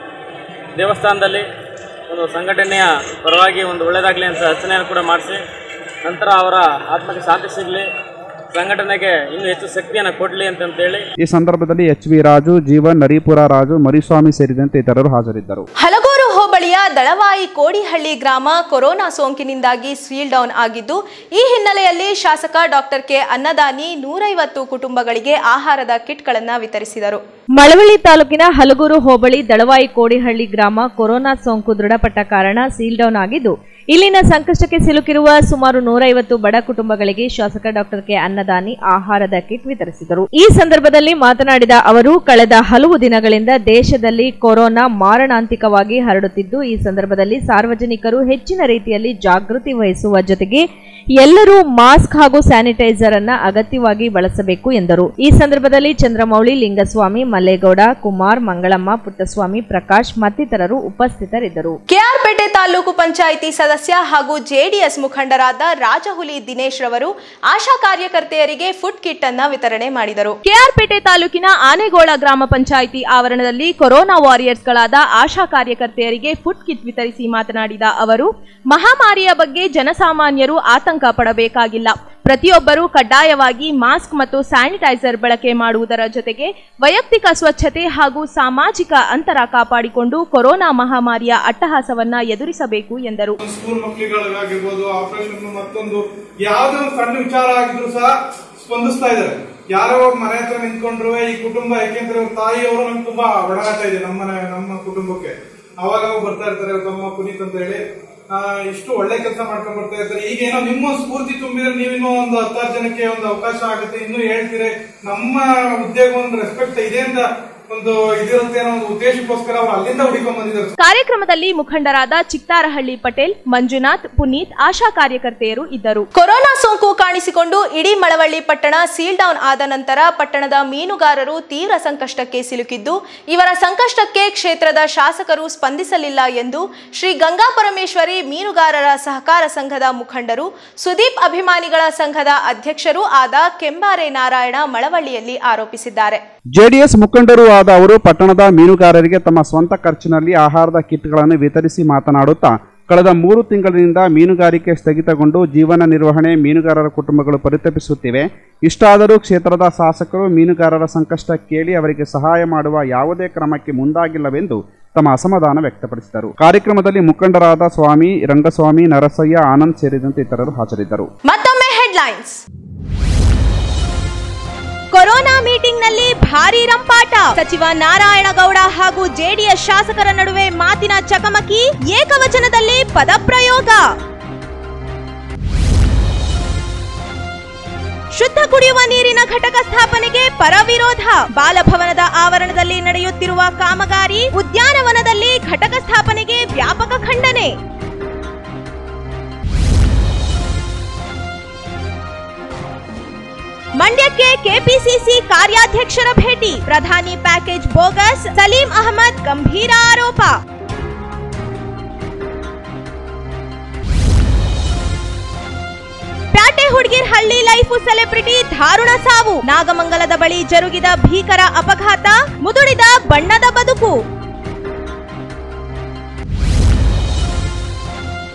ದೇವಸ್ಥಾನದಲ್ಲಿ ಒಂದು ಸಂಘಟನೆಯ ಪರವಾಗಿ ಒಂದು ಒಳ್ಳೆಯದಾಗಲಿ ಅಂತ ಅರ್ಚನೆಯನ್ನು ಕೂಡ ಮಾಡಿಸಿ ನಂತರ ಅವರ ಆತ್ಮಕ್ಕೆ ಶಾಂತಿ ಸಿಗಲಿ ಸಂಘಟನೆಗೆ ಇನ್ನೂ ಹೆಚ್ಚು ಶಕ್ತಿಯನ್ನು ಕೊಡಲಿ ಅಂತಂತೇಳಿ ಈ ಸಂದರ್ಭದಲ್ಲಿ ಎಚ್ ವಿ ರಾಜು ಜೀವನ್ ನರೀಪುರ ರಾಜು ಮರಿಸ್ವಾಮಿ ಸೇರಿದಂತೆ ಇತರರು ಹಾಜರಿದ್ದರು ಹಲಗೂರು ಹೋಬಳಿಯ ದಳವಾಯಿ ಕೋಡಿಹಳ್ಳಿ ಗ್ರಾಮ ಕೊರೋನಾ ಸೋಂಕಿನಿಂದಾಗಿ ಸೀಲ್ ಡೌನ್ ಆಗಿದ್ದು ಈ ಹಿನ್ನೆಲೆಯಲ್ಲಿ ಶಾಸಕ ಡಾಕ್ಟರ್ ಕೆ ಅನ್ನದಾನಿ ನೂರೈವತ್ತು ಕುಟುಂಬಗಳಿಗೆ ಆಹಾರದ ಕಿಟ್ಗಳನ್ನು ವಿತರಿಸಿದರು ಮಳವಳ್ಳಿ ತಾಲೂಕಿನ ಹಲಗೂರು ಹೋಬಳಿ ದಳವಾಯಿ ಕೋಡಿಹಳ್ಳಿ ಗ್ರಾಮ ಕೊರೋನಾ ಸೋಂಕು ದೃಢಪಟ್ಟ ಕಾರಣ ಸೀಲ್ ಡೌನ್ ಆಗಿದ್ದು ಇಲ್ಲಿನ ಸಂಕಷ್ಟಕ್ಕೆ ಸಿಲುಕಿರುವ ಸುಮಾರು ನೂರೈವತ್ತು ಬಡ ಕುಟುಂಬಗಳಿಗೆ ಶಾಸಕ ಡಾಕ್ಟರ್ ಕೆ ಅನ್ನದಾನಿ ಆಹಾರದ ಕಿಟ್ ವಿತರಿಸಿದರು ಈ ಸಂದರ್ಭದಲ್ಲಿ ಮಾತನಾಡಿದ ಅವರು ಕಳೆದ ಹಲವು ದಿನಗಳಿಂದ ದೇಶದಲ್ಲಿ ಕೊರೋನಾ ಮಾರಣಾಂತಿಕವಾಗಿ ಹರಡುತ್ತಿದ್ದು ಈ ಸಂದರ್ಭದಲ್ಲಿ ಸಾರ್ವಜನಿಕರು ಹೆಚ್ಚಿನ ರೀತಿಯಲ್ಲಿ ಜಾಗೃತಿ ವಹಿಸುವ ಜೊತೆಗೆ ಎಲ್ಲರೂ ಮಾಸ್ಕ್ ಹಾಗೂ ಸ್ಯಾನಿಟೈಸರ್ ಅನ್ನ ಅಗತ್ಯವಾಗಿ ಬಳಸಬೇಕು ಎಂದರು ಈ ಸಂದರ್ಭದಲ್ಲಿ ಚಂದ್ರಮೌಳಿ ಲಿಂಗಸ್ವಾಮಿ ಮಲ್ಲೇಗೌಡ ಕುಮಾರ್ ಮಂಗಳಮ್ಮ ಪುಟ್ಟಸ್ವಾಮಿ ಪ್ರಕಾಶ್ ಮತ್ತಿತರರು ಉಪಸ್ಥಿತರಿದ್ದರು ಕೆಆರ್ಪೇಟೆ ತಾಲೂಕು ಪಂಚಾಯಿತಿ ಸದಸ್ಯ ಹಾಗೂ ಜೆಡಿಎಸ್ ಮುಖಂಡರಾದ ರಾಜಹುಲಿ ದಿನೇಶ್ ರವರು ಆಶಾ ಕಾರ್ಯಕರ್ತೆಯರಿಗೆ ಫುಡ್ ಕಿಟ್ ಅನ್ನ ವಿತರಣೆ ಮಾಡಿದರು ಕೆಆರ್ಪೇಟೆ ತಾಲೂಕಿನ ಆನೆಗೋಳ ಗ್ರಾಮ ಪಂಚಾಯಿತಿ ಆವರಣದಲ್ಲಿ ಕೊರೋನಾ ವಾರಿಯರ್ಸ್ಗಳಾದ ಆಶಾ ಕಾರ್ಯಕರ್ತೆಯರಿಗೆ ಫುಡ್ ಕಿಟ್ ವಿತರಿಸಿ ಮಾತನಾಡಿದ ಅವರು ಮಹಾಮಾರಿಯ ಬಗ್ಗೆ ಜನಸಾಮಾನ್ಯರು ಆತಂಕ ಪಡಬೇಕಾಗಿಲ್ಲ ಪ್ರತಿಯೊಬ್ಬರೂ ಕಡ್ಡಾಯವಾಗಿ ಮಾಸ್ಕ್ ಮತ್ತು ಸ್ಯಾನಿಟೈಸರ್ ಬಳಕೆ ಮಾಡುವುದರ ಜೊತೆಗೆ ವೈಯಕ್ತಿಕ ಸ್ವಚ್ಛತೆ ಹಾಗೂ ಸಾಮಾಜಿಕ ಅಂತರ ಕಾಪಾಡಿಕೊಂಡು ಕೊರೋನಾ ಮಹಾಮಾರಿಯ ಅಟ್ಟಹಾಸವನ್ನ ಎದುರಿಸಬೇಕು ಎಂದರು ಸ್ಕೂಲ್ ಮಕ್ಕಳಿಗಾಗಿರ್ಬೋದು ಆಪರೇಷನ್ ಮತ್ತೊಂದು ಯಾವ್ದೇ ಒಂದು ಸಣ್ಣ ವಿಚಾರ ಆಗಿದ್ರು ಸಹ ಸ್ಪಂದಿಸ್ತಾ ಇದ್ದಾರೆ ಯಾರೋ ಒಬ್ಬ ಮನೆ ಹತ್ರ ನಿಂತ್ಕೊಂಡ್ರು ಈ ಕುಟುಂಬ ಯಾಕೆಂದ್ರೆ ಅವ್ರ ತಾಯಿಯವರು ನಮ್ಗೆ ತುಂಬಾ ಒಡನಾಟ ಇದೆ ನಮ್ಮ ಮನೆ ನಮ್ಮ ಕುಟುಂಬಕ್ಕೆ ಅವಾಗ ಅವಾಗ ಬರ್ತಾ ಇರ್ತಾರೆ ತಮ್ಮ ಪುನೀತ್ ಅಂತ ಹೇಳಿ ಆ, ಇಷ್ಟು ಒಳ್ಳೆ ಕೆಲಸ ಮಾಡ್ಕೊಂಡ್ ಬರ್ತಾ ಇರ್ತಾರೆ ಈಗೇನೋ ನಿಮ್ಮ ಸ್ಫೂರ್ತಿ ತುಂಬಿದ್ರೆ ನೀವಿನ್ನೂ ಒಂದು ಹತ್ತಾರು ಜನಕ್ಕೆ ಒಂದು ಅವಕಾಶ ಆಗುತ್ತೆ ಇನ್ನೂ ಹೇಳ್ತೀರಿ ನಮ್ಮ ಉದ್ಯೋಗ ಒಂದು ರೆಸ್ಪೆಕ್ಟ್ ಇದೆ ಅಂತ ಒಂದು ಇದಿರುತ್ತೆ ಅನ್ನೋ ಒಂದು ಉದ್ದೇಶಕ್ಕೋಸ್ಕರ ಅವ್ರು ಅಲ್ಲಿಂದ ಹುಡುಕೊಂಡ್ ಬಂದಿದ್ದಾರೆ ಕಾರ್ಯಕ್ರಮದಲ್ಲಿ ಮುಖಂಡರಾದ ಚಿಕ್ತಾರಹಳ್ಳಿ ಪಟೇಲ್ ಮಂಜುನಾಥ್ ಪುನೀತ್ ಆಶಾ ಕಾರ್ಯಕರ್ತೆಯರು ಇದ್ದರು ಕೊರೋನಾ ಸೋಂಕು ಕಾಣಿಸಿಕೊಂಡು ಇಡೀ ಮಳವಳ್ಳಿ ಪಟ್ಟಣ ಸೀಲ್ ಡೌನ್ ಆದ ನಂತರ ಪಟ್ಟಣದ ಮೀನುಗಾರರು ತೀವ್ರ ಸಂಕಷ್ಟಕ್ಕೆ ಸಿಲುಕಿದ್ದು ಇವರ ಸಂಕಷ್ಟಕ್ಕೆ ಕ್ಷೇತ್ರದ ಶಾಸಕರು ಸ್ಪಂದಿಸಲಿಲ್ಲ ಎಂದು ಶ್ರೀ ಗಂಗಾ ಪರಮೇಶ್ವರಿ ಮೀನುಗಾರರ ಸಹಕಾರ ಸಂಘದ ಮುಖಂಡರು ಸುದೀಪ್ ಅಭಿಮಾನಿಗಳ ಸಂಘದ ಅಧ್ಯಕ್ಷರೂ ಆದ ಕೆಂಬಾರೆ ನಾರಾಯಣ ಮಳವಳ್ಳಿಯಲ್ಲಿ ಆರೋಪಿಸಿದ್ದಾರೆ ಜೆಡಿಎಸ್ ಮುಖಂಡರು ಆದ ಅವರು ಪಟ್ಟಣದ ಮೀನುಗಾರರಿಗೆ ತಮ್ಮ ಸ್ವಂತ ಖರ್ಚಿನಲ್ಲಿ ಆಹಾರದ ಕಿಟ್ಗಳನ್ನು ವಿತರಿಸಿ ಮಾತನಾಡುತ್ತಾ ಕಳೆದ ಮೂರು ತಿಂಗಳಿನಿಂದ ಮೀನುಗಾರಿಕೆ ಸ್ಥಗಿತಗೊಂಡು ಜೀವನ ನಿರ್ವಹಣೆ ಮೀನುಗಾರರ ಕುಟುಂಬಗಳು ಪರಿತಪಿಸುತ್ತಿವೆ ಇಷ್ಟಾದರೂ ಕ್ಷೇತ್ರದ ಶಾಸಕರು ಮೀನುಗಾರರ ಸಂಕಷ್ಟ ಕೇಳಿ ಅವರಿಗೆ ಸಹಾಯ ಮಾಡುವ ಯಾವುದೇ ಕ್ರಮಕ್ಕೆ ಮುಂದಾಗಿಲ್ಲವೆಂದು ತಮ್ಮ ಅಸಮಾಧಾನ ವ್ಯಕ್ತಪಡಿಸಿದರು ಕಾರ್ಯಕ್ರಮದಲ್ಲಿ ಮುಖಂಡರಾದ ಸ್ವಾಮಿ ರಂಗಸ್ವಾಮಿ ನರಸಯ್ಯ ಆನಂದ್ ಸೇರಿದಂತೆ ಇತರರು ಹಾಜರಿದ್ದರು ಮತ್ತೊಮ್ಮೆ ಹೆಡ್ಲೈನ್ಸ್ ಕೊರೋನಾ ಮೀಟಿಂಗ್ನಲ್ಲಿ ಭಾರೀ ರಂಪಾಟ ಸಚಿವ ನಾರಾಯಣಗೌಡ ಹಾಗೂ ಜೆಡಿಎಸ್ ಶಾಸಕರ ನಡುವೆ ಮಾತಿನ ಚಕಮಕಿ ಏಕವಚನದಲ್ಲಿ ಪದಪ್ರಯೋಗ ಶುದ್ಧ ಕುಡಿಯುವ ನೀರಿನ ಘಟಕ ಸ್ಥಾಪನೆಗೆ ಪರ ವಿರೋಧ ಬಾಲಭವನದ ಆವರಣದಲ್ಲಿ ನಡೆಯುತ್ತಿರುವ ಕಾಮಗಾರಿ ಉದ್ಯಾನವನದಲ್ಲಿ ಘಟಕ ಸ್ಥಾಪನೆಗೆ ವ್ಯಾಪಕ ಖಂಡನೆ ಮಂಡ್ಯಕ್ಕೆ ಕೆಪಿಸಿಸಿ ಕಾರ್ಯಾಧ್ಯಕ್ಷರ ಭೇಟಿ ಪ್ರಧಾನಿ ಪ್ಯಾಕೇಜ್ ಬೋಗಸ್ ಸಲೀಂ ಅಹಮದ್ ಗಂಭೀರ ಆರೋಪ ಪ್ಯಾಟೆ ಹುಡ್ಗಿರ್ ಹಳ್ಳಿ ಲೈಫ್ ಸೆಲೆಬ್ರಿಟಿ ದಾರುಣ ಸಾವು ನಾಗಮಂಗಲದ ಬಳಿ ಜರುಗಿದ ಭೀಕರ ಅಪಘಾತ ಮುದುಡಿದ ಬಣ್ಣದ ಬದುಕು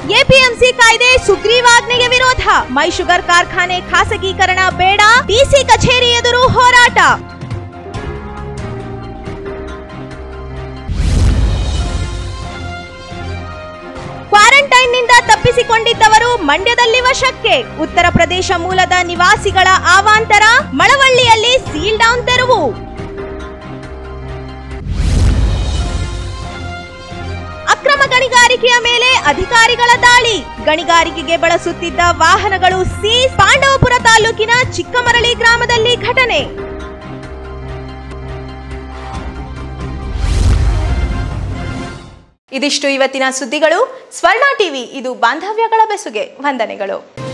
ಎಪಿಎಂಸಿ ಕಾಯ್ದೆ ಸುಗ್ರೀವಾಜ್ಞೆಗೆ ವಿರೋಧ ಮೈ ಶುಗರ್ ಕಾರ್ಖಾನೆ ಖಾಸಗೀಕರಣ ಬೇಡ ಡಿಸಿ ಕಚೇರಿ ಎದುರು ಹೋರಾಟ ಕ್ವಾರಂಟೈನ್ನಿಂದ ತಪ್ಪಿಸಿಕೊಂಡಿದ್ದವರು ಮಂಡ್ಯದಲ್ಲಿ ವಶಕ್ಕೆ ಉತ್ತರ ಪ್ರದೇಶ ಮೂಲದ ನಿವಾಸಿಗಳ ಆವಾಂತರ ಮಳವಳ್ಳಿಯಲ್ಲಿ ಸೀಲ್ ಡೌನ್ ತೆರವು ಅಕ್ರಮ ಗಣಿಗಾರಿಕೆಯ ಮೇಲೆ ಅಧಿಕಾರಿಗಳ ದಾಳಿ ಗಣಿಗಾರಿಕೆಗೆ ಬಳಸುತ್ತಿದ್ದ ವಾಹನಗಳು ಸೀಸ್ ಪಾಂಡವಪುರ ತಾಲೂಕಿನ ಚಿಕ್ಕಮರಳಿ ಗ್ರಾಮದಲ್ಲಿ ಘಟನೆ ಇದಿಷ್ಟು ಇವತ್ತಿನ ಸುದ್ದಿಗಳು ಸ್ವರ್ಣ ಟಿವಿ ಇದು ಬಾಂಧವ್ಯಗಳ ಬೆಸುಗೆ ವಂದನೆಗಳು